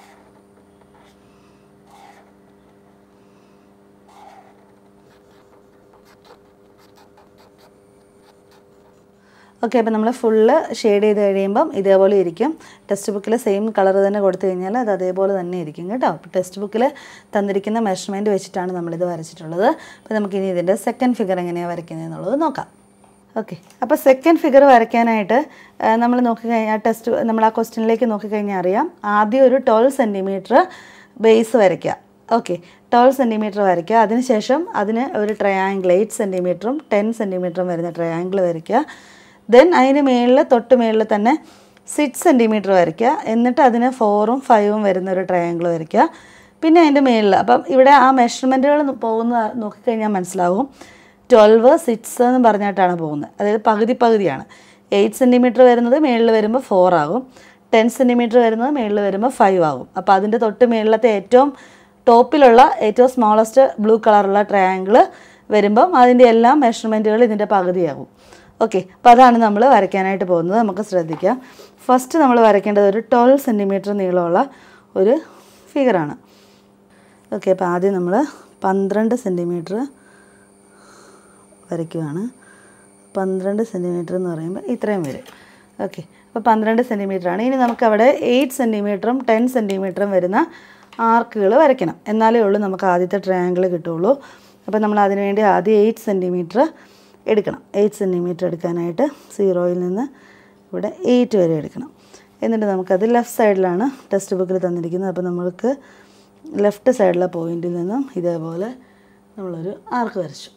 okay അപ്പോൾ നമ്മൾ ഫുള്ള് ഷെയ്ഡ് ചെയ്ത് കഴിയുമ്പം ഇതേപോലെ ഇരിക്കും ടെക്സ്റ്റ് ബുക്കിൽ സെയിം കളർ തന്നെ കൊടുത്തു കഴിഞ്ഞാൽ അത് അതേപോലെ തന്നെ ഇരിക്കും കേട്ടോ അപ്പോൾ ടെക്സ്റ്റ് ബുക്കിൽ തന്നിരിക്കുന്ന മെഷർമെൻറ്റ് വെച്ചിട്ടാണ് നമ്മളിത് വരച്ചിട്ടുള്ളത് അപ്പോൾ നമുക്കിനി ഇതിൻ്റെ സെക്കൻഡ് ഫിഗർ എങ്ങനെയാണ് വരയ്ക്കുന്നത് എന്നുള്ളത് നോക്കാം ഓക്കെ അപ്പോൾ സെക്കൻഡ് ഫിഗർ വരയ്ക്കാനായിട്ട് നമ്മൾ നോക്കിക്കഴിഞ്ഞാൽ ടെസ്റ്റ് നമ്മൾ ആ ക്വസ്റ്റ്യനിലേക്ക് നോക്കിക്കഴിഞ്ഞാൽ അറിയാം ആദ്യം ഒരു ട്വൽവ് സെൻറ്റിമീറ്റർ ബേസ് വരയ്ക്കുക ഓക്കെ ട്വൽവ് സെൻറ്റിമീറ്റർ വരയ്ക്കുക അതിനുശേഷം അതിന് ഒരു ട്രയാങ്കിൾ എയ്റ്റ് സെൻറ്റിമീറ്ററും ടെൻ സെൻറ്റിമീറ്ററും വരുന്ന ട്രയാങ്കിൾ വരയ്ക്കുക ദെൻ അതിന് മേളിൽ തൊട്ട് മേളിൽ തന്നെ സിക്സ് സെൻറ്റിമീറ്റർ വരയ്ക്കുക എന്നിട്ട് അതിന് ഫോറും ഫൈവും വരുന്ന ഒരു ട്രയാങ്കിൾ വരയ്ക്കുക പിന്നെ അതിൻ്റെ മേളിൽ അപ്പം ഇവിടെ ആ മെഷർമെൻറ്റുകൾ പോകുന്ന നോക്കിക്കഴിഞ്ഞാൽ മനസ്സിലാവും ട്വൽവ് സിക്സ് എന്ന് പറഞ്ഞിട്ടാണ് പോകുന്നത് അതായത് പകുതി പകുതിയാണ് എയ്റ്റ് സെൻറ്റിമീറ്റർ വരുന്നത് മേളിൽ വരുമ്പോൾ ഫോർ ആകും ടെൻ സെൻറ്റിമീറ്റർ വരുന്നത് മേളിൽ വരുമ്പോൾ ഫൈവ് ആകും അപ്പോൾ അതിൻ്റെ തൊട്ട് മേളിലത്തെ ഏറ്റവും ടോപ്പിലുള്ള ഏറ്റവും സ്മോളസ്റ്റ് ബ്ലൂ കളറുള്ള ട്രയാങ്കിൾ വരുമ്പം അതിൻ്റെ എല്ലാ മെഷർമെൻറ്റുകൾ ഇതിൻ്റെ പകുതിയാകും ഓക്കെ അപ്പോൾ അതാണ് നമ്മൾ വരയ്ക്കാനായിട്ട് പോകുന്നത് നമുക്ക് ശ്രദ്ധിക്കാം ഫസ്റ്റ് നമ്മൾ വരയ്ക്കേണ്ടത് ഒരു ട്വൽവ് സെൻറ്റിമീറ്റർ നീളമുള്ള ഒരു ഫിഗറാണ് ഓക്കെ അപ്പോൾ ആദ്യം നമ്മൾ പന്ത്രണ്ട് സെൻറ്റിമീറ്റർ വരയ്ക്കുവാണ് പന്ത്രണ്ട് സെൻറ്റിമീറ്റർ എന്ന് പറയുമ്പോൾ ഇത്രയും വരും ഓക്കെ അപ്പോൾ പന്ത്രണ്ട് സെൻറ്റിമീറ്റർ ആണ് ഇനി നമുക്ക് അവിടെ എയ്റ്റ് സെൻറ്റിമീറ്ററും ടെൻ സെൻറ്റിമീറ്ററും വരുന്ന ആർക്കുകൾ വരയ്ക്കണം എന്നാലേ ഉള്ളൂ നമുക്ക് ആദ്യത്തെ ട്രയാങ്കിൾ കിട്ടുള്ളൂ അപ്പോൾ നമ്മൾ അതിന് വേണ്ടി ആദ്യം എയ്റ്റ് സെൻറ്റിമീറ്റർ എടുക്കണം എയ്റ്റ് സെൻറ്റിമീറ്റർ എടുക്കാനായിട്ട് സീറോയിൽ നിന്ന് ഇവിടെ എയ്റ്റ് വരെ എടുക്കണം എന്നിട്ട് നമുക്കത് ലെഫ്റ്റ് സൈഡിലാണ് ടെക്സ്റ്റ് ബുക്കിൽ തന്നിരിക്കുന്നത് അപ്പോൾ നമ്മൾക്ക് ലെഫ്റ്റ് സൈഡിലെ പോയിന്റിൽ നിന്നും ഇതേപോലെ നമ്മളൊരു ആർക്ക് വരച്ചു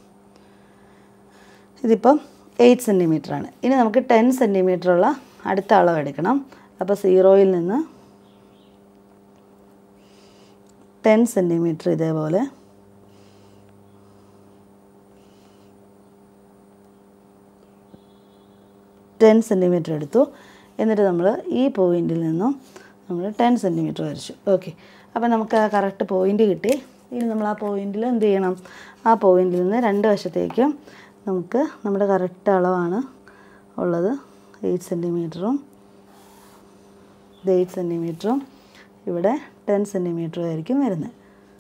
ഇതിപ്പം എയ്റ്റ് സെൻറ്റിമീറ്റർ ആണ് ഇനി നമുക്ക് ടെൻ സെൻറ്റിമീറ്റർ ഉള്ള അടുത്ത അളവ് എടുക്കണം അപ്പോൾ സീറോയിൽ നിന്ന് ടെൻ സെൻറ്റിമീറ്റർ ഇതേപോലെ ടെൻ സെൻറ്റിമീറ്റർ എടുത്തു എന്നിട്ട് നമ്മൾ ഈ പോയിന്റിൽ നിന്നും നമ്മൾ ടെൻ സെൻറ്റിമീറ്റർ വരച്ചു ഓക്കെ അപ്പോൾ നമുക്ക് ആ കറക്റ്റ് പോയിന്റ് കിട്ടി ഇനി നമ്മൾ ആ പോയിന്റിൽ എന്ത് ചെയ്യണം ആ പോയിന്റിൽ നിന്ന് രണ്ട് വശത്തേക്കും നമുക്ക് നമ്മുടെ കറക്റ്റ് അളവാണ് ഉള്ളത് എയ്റ്റ് സെൻറ്റിമീറ്ററും ഇത് എയ്റ്റ് സെൻറ്റിമീറ്ററും ഇവിടെ ടെൻ സെൻറ്റിമീറ്ററും ആയിരിക്കും വരുന്നത്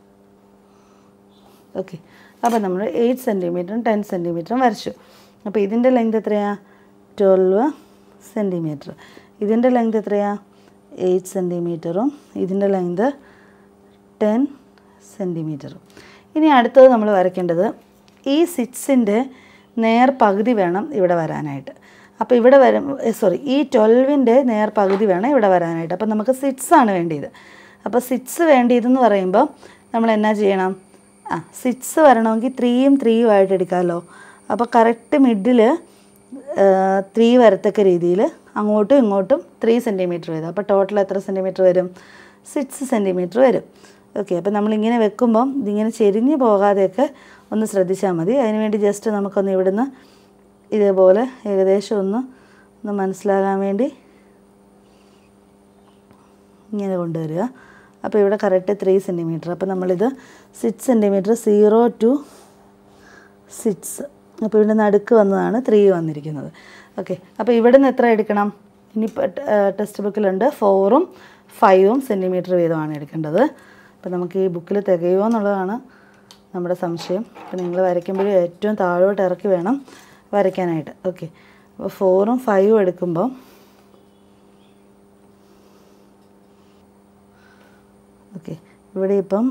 ഓക്കെ അപ്പോൾ നമ്മൾ എയ്റ്റ് സെൻറ്റിമീറ്ററും ടെൻ സെൻറ്റിമീറ്ററും വരച്ചു അപ്പോൾ ഇതിൻ്റെ ലെങ്ത് എത്രയാണ് ട്വൽവ് സെൻറ്റിമീറ്റർ ഇതിൻ്റെ ലെങ്ത് എത്രയാണ് എയ്റ്റ് സെൻറ്റിമീറ്ററും ഇതിൻ്റെ ലെങ്ത് ടെൻ സെൻറ്റിമീറ്ററും ഇനി അടുത്തത് നമ്മൾ വരയ്ക്കേണ്ടത് ഈ സിക്സിൻ്റെ നേർ പകുതി വേണം ഇവിടെ വരാനായിട്ട് അപ്പോൾ ഇവിടെ വരും സോറി ഈ ട്വൽവിൻ്റെ നേർ പകുതി വേണം ഇവിടെ വരാനായിട്ട് അപ്പോൾ നമുക്ക് സിക്സ് ആണ് വേണ്ടിയത് അപ്പോൾ സിക്സ് വേണ്ടിയതെന്ന് പറയുമ്പോൾ നമ്മൾ എന്നാ ചെയ്യണം ആ സിക്സ് വരണമെങ്കിൽ ത്രീയും ത്രീയും ആയിട്ട് എടുക്കാമല്ലോ അപ്പോൾ കറക്റ്റ് മിഡിൽ ത്രീ വരത്തക്ക രീതിയിൽ അങ്ങോട്ടും ഇങ്ങോട്ടും ത്രീ സെൻറ്റിമീറ്റർ വരും അപ്പോൾ ടോട്ടൽ എത്ര സെൻറ്റിമീറ്റർ വരും സിക്സ് സെൻറ്റിമീറ്റർ വരും ഓക്കെ അപ്പോൾ നമ്മളിങ്ങനെ വെക്കുമ്പം ഇതിങ്ങനെ ചെരിഞ്ഞ് പോകാതെയൊക്കെ ഒന്ന് ശ്രദ്ധിച്ചാൽ മതി അതിനുവേണ്ടി ജസ്റ്റ് നമുക്കൊന്ന് ഇവിടുന്ന് ഇതേപോലെ ഏകദേശം ഒന്ന് ഒന്ന് മനസ്സിലാകാൻ വേണ്ടി ഇങ്ങനെ കൊണ്ടുവരിക അപ്പോൾ ഇവിടെ കറക്റ്റ് ത്രീ സെൻറ്റിമീറ്റർ അപ്പോൾ നമ്മളിത് six centimetre zero to six അപ്പോൾ ഇവിടെ നടുക്ക് വന്നതാണ് ത്രീ വന്നിരിക്കുന്നത് ഓക്കെ അപ്പോൾ ഇവിടെ നിന്ന് എത്ര എടുക്കണം ഇനി ടെക്സ്റ്റ് ബുക്കിലുണ്ട് ഫോറും ഫൈവും സെൻറ്റിമീറ്റർ വീതമാണ് എടുക്കേണ്ടത് അപ്പോൾ നമുക്ക് ഈ ബുക്കിൽ തികയുമോ എന്നുള്ളതാണ് നമ്മുടെ സംശയം അപ്പോൾ നിങ്ങൾ വരയ്ക്കുമ്പോഴും ഏറ്റവും താഴോട്ട് ഇറക്കി വേണം വരയ്ക്കാനായിട്ട് ഓക്കെ അപ്പോൾ ഫോറും ഫൈവും എടുക്കുമ്പോൾ ഓക്കെ ഇവിടെ ഇപ്പം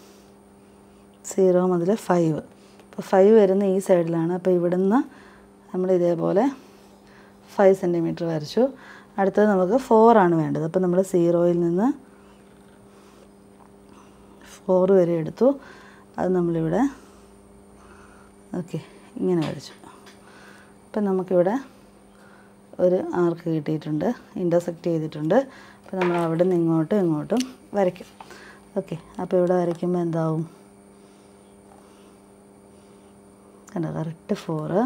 സീറോ മുതൽ ഫൈവ് അപ്പോൾ ഫൈവ് വരുന്ന ഈ സൈഡിലാണ് അപ്പോൾ ഇവിടുന്ന് നമ്മൾ ഇതേപോലെ ഫൈവ് സെൻറ്റിമീറ്റർ വരച്ചു അടുത്തത് നമുക്ക് ഫോറാണ് വേണ്ടത് അപ്പോൾ നമ്മൾ സീറോയിൽ നിന്ന് ഫോർ വരെ എടുത്തു അത് നമ്മളിവിടെ ഓക്കെ ഇങ്ങനെ വരച്ചു അപ്പം നമുക്കിവിടെ ഒരു ആർക്ക് കിട്ടിയിട്ടുണ്ട് ഇൻ്റർസെക്റ്റ് ചെയ്തിട്ടുണ്ട് അപ്പോൾ നമ്മൾ അവിടെ നിന്ന് ഇങ്ങോട്ടും ഇങ്ങോട്ടും വരയ്ക്കും ഓക്കെ അപ്പോൾ ഇവിടെ വരയ്ക്കുമ്പോൾ എന്താവും കണ്ടോ കറക്റ്റ് ഫോറ്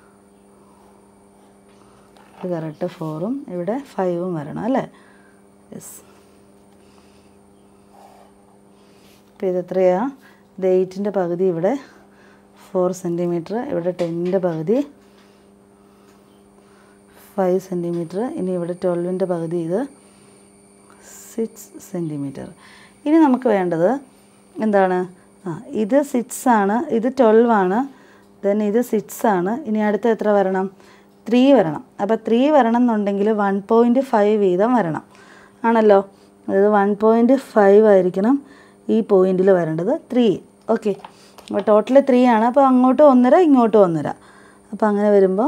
ഇത് കറക്റ്റ് ഫോറും ഇവിടെ ഫൈവും വരണം അല്ലേ യെസ് അപ്പോൾ ഇതെത്രയാ ഇത് എയ്റ്റിൻ്റെ പകുതി ഇവിടെ ഫോർ സെൻറ്റിമീറ്റർ ഇവിടെ ടെന്നിൻ്റെ പകുതി ഫൈവ് സെൻറ്റിമീറ്റർ ഇനി ഇവിടെ ട്വൽവിൻ്റെ പകുതി ഇത് സിക്സ് സെൻറ്റിമീറ്റർ ഇനി നമുക്ക് വേണ്ടത് എന്താണ് ആ ഇത് സിക്സ് ആണ് ഇത് ട്വൽവ് ആണ് ദെൻ ഇത് സിക്സ് ആണ് ഇനി അടുത്ത എത്ര വരണം ത്രീ വരണം അപ്പോൾ ത്രീ വരണം എന്നുണ്ടെങ്കിൽ വൺ പോയിൻറ്റ് ഫൈവ് വീതം വരണം ആണല്ലോ അതായത് വൺ പോയിൻറ്റ് ഫൈവ് ആയിരിക്കണം ഈ പോയിന്റിൽ വരേണ്ടത് ത്രീ ഓക്കെ അപ്പോൾ ടോട്ടൽ ത്രീ ആണ് അപ്പോൾ അങ്ങോട്ടും ഒന്നര ഇങ്ങോട്ടും ഒന്നര അപ്പോൾ അങ്ങനെ വരുമ്പോൾ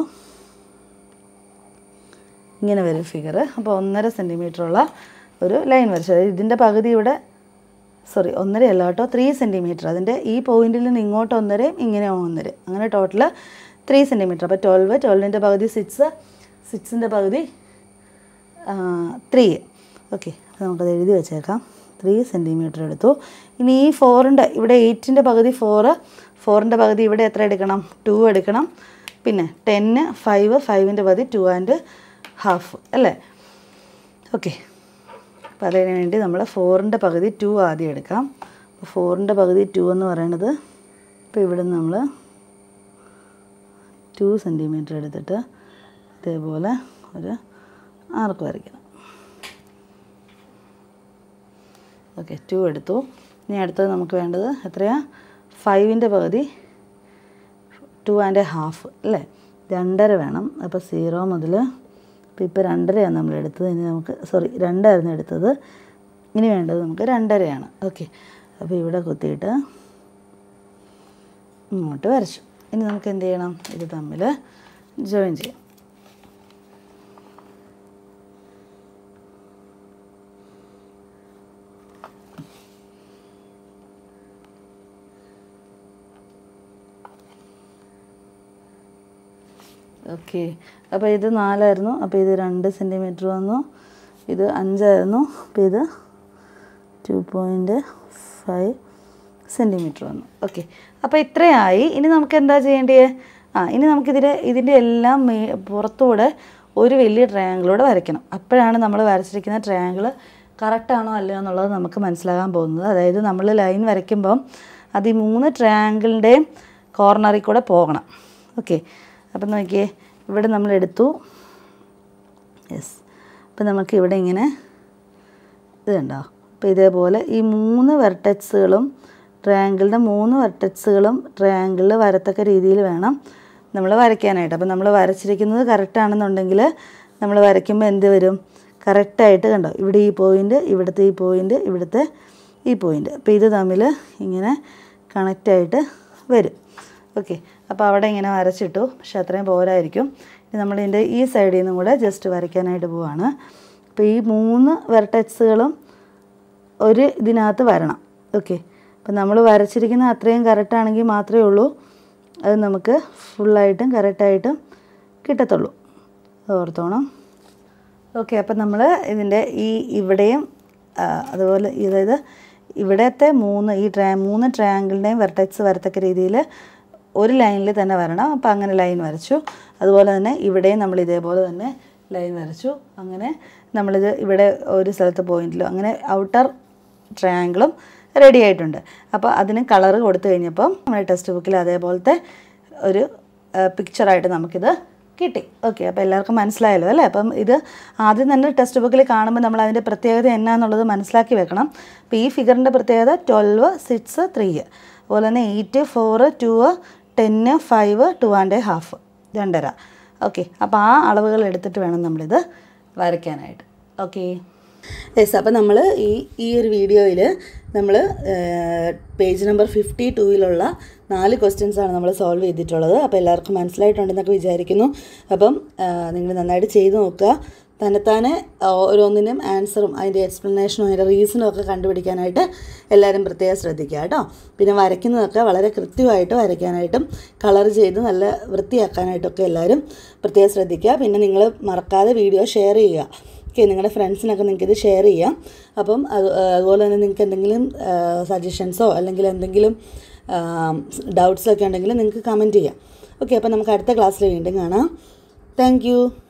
ഇങ്ങനെ വരും ഫിഗർ അപ്പോൾ ഒന്നര സെൻറ്റിമീറ്ററുള്ള ഒരു ലൈൻ വരച്ചു അതായത് ഇതിൻ്റെ പകുതി ഇവിടെ സോറി ഒന്നര അല്ല കേട്ടോ ത്രീ സെൻറ്റിമീറ്റർ അതിൻ്റെ ഈ പോയിന്റിൽ നിന്ന് ഇങ്ങോട്ട് ഒന്നരയും ഇങ്ങനെ ഒന്നര അങ്ങനെ ടോട്ടൽ ത്രീ സെൻറ്റിമീറ്റർ അപ്പോൾ ട്വൽവ് ട്വൽവിൻ്റെ പകുതി സിക്സ് സിക്സിൻ്റെ പകുതി ത്രീ ഓക്കെ അപ്പോൾ നമുക്കത് എഴുതി വെച്ചേക്കാം ത്രീ സെൻറ്റിമീറ്റർ എടുത്തു ഇനി ഈ ഫോറിൻ്റെ ഇവിടെ എയ്റ്റിൻ്റെ പകുതി ഫോറ് ഫോറിൻ്റെ പകുതി ഇവിടെ എത്ര എടുക്കണം ടു എടുക്കണം പിന്നെ ടെന്ന് ഫൈവ് ഫൈവിൻ്റെ പകുതി ടു ആൻഡ് ഹാഫ് അല്ലേ ഓക്കെ അപ്പോൾ അതിന് വേണ്ടി നമ്മൾ ഫോറിൻ്റെ പകുതി ടു ആദ്യം എടുക്കാം അപ്പോൾ ഫോറിൻ്റെ പകുതി ടു എന്ന് പറയുന്നത് ഇപ്പോൾ ഇവിടെ നിന്ന് നമ്മൾ ടു സെൻറ്റിമീറ്റർ എടുത്തിട്ട് ഇതേപോലെ ഒരു ആർക്ക് വരയ്ക്കണം ഓക്കെ ടു എടുത്തു ഇനി അടുത്തത് നമുക്ക് വേണ്ടത് എത്രയാ ഫൈവിൻ്റെ പകുതി ടു ആൻഡ് ഹാഫ് അല്ലേ രണ്ടര വേണം അപ്പോൾ സീറോ മുതൽ ഇപ്പോൾ ഇപ്പോൾ രണ്ടരയാണ് നമ്മൾ എടുത്തത് ഇനി നമുക്ക് സോറി രണ്ടായിരുന്നു എടുത്തത് ഇനി വേണ്ടത് നമുക്ക് രണ്ടരയാണ് ഓക്കെ അപ്പോൾ ഇവിടെ കുത്തിയിട്ട് ഇങ്ങോട്ട് വരച്ചു ഇനി നമുക്ക് എന്ത് ചെയ്യണം ഇത് തമ്മിൽ ജോയിൻ ചെയ്യാം ഓക്കെ അപ്പോൾ ഇത് നാലായിരുന്നു അപ്പോൾ ഇത് രണ്ട് സെൻറ്റിമീറ്റർ വന്നു ഇത് അഞ്ചായിരുന്നു അപ്പോൾ ഇത് ടു പോയിൻറ്റ് ഫൈവ് സെൻറ്റിമീറ്റർ വന്നു ഓക്കെ അപ്പോൾ ഇത്രയായി ഇനി നമുക്ക് എന്താ ചെയ്യേണ്ടത് ആ ഇനി നമുക്കിതിൻ്റെ ഇതിൻ്റെ എല്ലാം മേ പുറത്തൂടെ ഒരു വലിയ ട്രയാങ്കിളൂടെ വരയ്ക്കണം അപ്പോഴാണ് നമ്മൾ വരച്ചിരിക്കുന്ന ട്രയാങ്കിൾ കറക്റ്റാണോ അല്ലയോ എന്നുള്ളത് നമുക്ക് മനസ്സിലാകാൻ പോകുന്നത് അതായത് നമ്മൾ ലൈൻ വരയ്ക്കുമ്പം അത് ഈ മൂന്ന് ട്രയാങ്കിളിൻ്റെയും കോർണറിൽ കൂടെ പോകണം ഓക്കെ അപ്പം നോക്കിയേ ഇവിടെ നമ്മൾ എടുത്തു യെസ് അപ്പം നമുക്ക് ഇവിടെ ഇങ്ങനെ ഇത് കണ്ടോ അപ്പോൾ ഇതേപോലെ ഈ മൂന്ന് വെർട്ടക്സുകളും ട്രയാങ്കിളിൻ്റെ മൂന്ന് വെർട്ടക്സുകളും ട്രയാങ്കിളിൽ വരത്തക്ക രീതിയിൽ വേണം നമ്മൾ വരയ്ക്കാനായിട്ട് അപ്പോൾ നമ്മൾ വരച്ചിരിക്കുന്നത് കറക്റ്റ് ആണെന്നുണ്ടെങ്കിൽ നമ്മൾ വരയ്ക്കുമ്പോൾ എന്ത് വരും കറക്റ്റായിട്ട് കണ്ടോ ഇവിടെ ഈ പോയിൻ്റ് ഇവിടുത്തെ ഈ പോയിൻ്റ് ഇവിടുത്തെ ഈ പോയിൻ്റ് അപ്പോൾ ഇത് തമ്മിൽ ഇങ്ങനെ കണക്റ്റായിട്ട് വരും ഓക്കെ അപ്പോൾ അവിടെ ഇങ്ങനെ വരച്ചിട്ടു പക്ഷെ അത്രയും പോരായിരിക്കും ഇനി നമ്മളിതിൻ്റെ ഈ സൈഡിൽ നിന്നും കൂടെ ജസ്റ്റ് വരയ്ക്കാനായിട്ട് പോവാണ് അപ്പോൾ ഈ മൂന്ന് വെർട്ടക്സുകളും ഒരു ഇതിനകത്ത് വരണം ഓക്കെ അപ്പം നമ്മൾ വരച്ചിരിക്കുന്ന അത്രയും കറക്റ്റാണെങ്കിൽ മാത്രമേ ഉള്ളൂ അത് നമുക്ക് ഫുള്ളായിട്ടും കറക്റ്റായിട്ടും കിട്ടത്തുള്ളൂ അത് ഓർത്തോണം ഓക്കെ അപ്പം നമ്മൾ ഇതിൻ്റെ ഈ ഇവിടെയും ആ, അതുപോലെ അതായത് ഇവിടത്തെ മൂന്ന് ഈ ട്രാ മൂന്ന് ട്രയാങ്കിളിൻ്റെയും വെർട്ടക്സ് വരത്തക്ക രീതിയിൽ ഒരു ലൈനിൽ തന്നെ വരണം അപ്പോൾ അങ്ങനെ ലൈൻ വരച്ചു അതുപോലെ തന്നെ ഇവിടെയും നമ്മൾ ഇതേപോലെ തന്നെ ലൈൻ വരച്ചു അങ്ങനെ നമ്മളിത് ഇവിടെ ഒരു സ്ഥലത്ത് പോയിന്റിലോ അങ്ങനെ ഔട്ടർ ട്രയാങ്കിളും റെഡി ആയിട്ടുണ്ട് അപ്പോൾ അതിന് കളർ കൊടുത്തു കഴിഞ്ഞപ്പം നമ്മുടെ ടെക്സ്റ്റ് ബുക്കിൽ അതേപോലത്തെ ഒരു പിക്ചറായിട്ട് നമുക്കിത് കിട്ടി ഓക്കെ അപ്പോൾ എല്ലാവർക്കും മനസ്സിലായല്ലോ അല്ലേ അപ്പം ഇത് ആദ്യം തന്നെ ടെക്സ്റ്റ് ബുക്കിൽ കാണുമ്പോൾ നമ്മൾ അതിൻ്റെ പ്രത്യേകത എന്നാന്നുള്ളത് മനസ്സിലാക്കി വെക്കണം അപ്പോൾ ഈ ഫിഗറിൻ്റെ പ്രത്യേകത ട്വൽവ് സിക്സ് ത്രീ അതുപോലെ തന്നെ എയ്റ്റ് ഫോർ ടു ടെന്ന് ഫൈവ് ടു ആൻഡ് ഹാഫ് രണ്ടര ഓക്കെ അപ്പോൾ ആ അളവുകൾ എടുത്തിട്ട് വേണം നമ്മളിത് വരയ്ക്കാനായിട്ട് ഓക്കെ യെസ് അപ്പോൾ നമ്മൾ ഈ ഈ ഒരു വീഡിയോയിൽ നമ്മൾ പേജ് നമ്പർ ഫിഫ്റ്റി ടൂവിലുള്ള നാല് ക്വസ്റ്റ്യൻസ് ആണ് നമ്മൾ സോൾവ് ചെയ്തിട്ടുള്ളത് അപ്പോൾ എല്ലാവർക്കും മനസ്സിലായിട്ടുണ്ടെന്നൊക്കെ വിചാരിക്കുന്നു അപ്പം നിങ്ങൾ നന്നായിട്ട് ചെയ്ത് നോക്കുക തന്നെത്താനെ ഓരോന്നിനും ആൻസറും അതിൻ്റെ എക്സ്പ്ലനേഷനും അതിൻ്റെ റീസണും ഒക്കെ കണ്ടുപിടിക്കാനായിട്ട് എല്ലാവരും പ്രത്യേകം ശ്രദ്ധിക്കുക കേട്ടോ പിന്നെ വരയ്ക്കുന്നതൊക്കെ വളരെ കൃത്യമായിട്ട് വരയ്ക്കാനായിട്ടും കളർ ചെയ്ത് നല്ല വൃത്തിയാക്കാനായിട്ടൊക്കെ എല്ലാവരും പ്രത്യേകം ശ്രദ്ധിക്കുക പിന്നെ നിങ്ങൾ മറക്കാതെ വീഡിയോ ഷെയർ ചെയ്യുക ഓക്കെ നിങ്ങളുടെ ഫ്രണ്ട്സിനൊക്കെ നിങ്ങൾക്ക് ഇത് ഷെയർ ചെയ്യാം അപ്പം അത് അതുപോലെ തന്നെ നിങ്ങൾക്ക് എന്തെങ്കിലും സജഷൻസോ അല്ലെങ്കിൽ എന്തെങ്കിലും ഡൗട്ട്സൊക്കെ ഉണ്ടെങ്കിൽ നിങ്ങൾക്ക് കമൻറ്റ് ചെയ്യാം ഓക്കെ അപ്പം നമുക്ക് അടുത്ത ക്ലാസ്സിൽ വീണ്ടും കാണാം താങ്ക്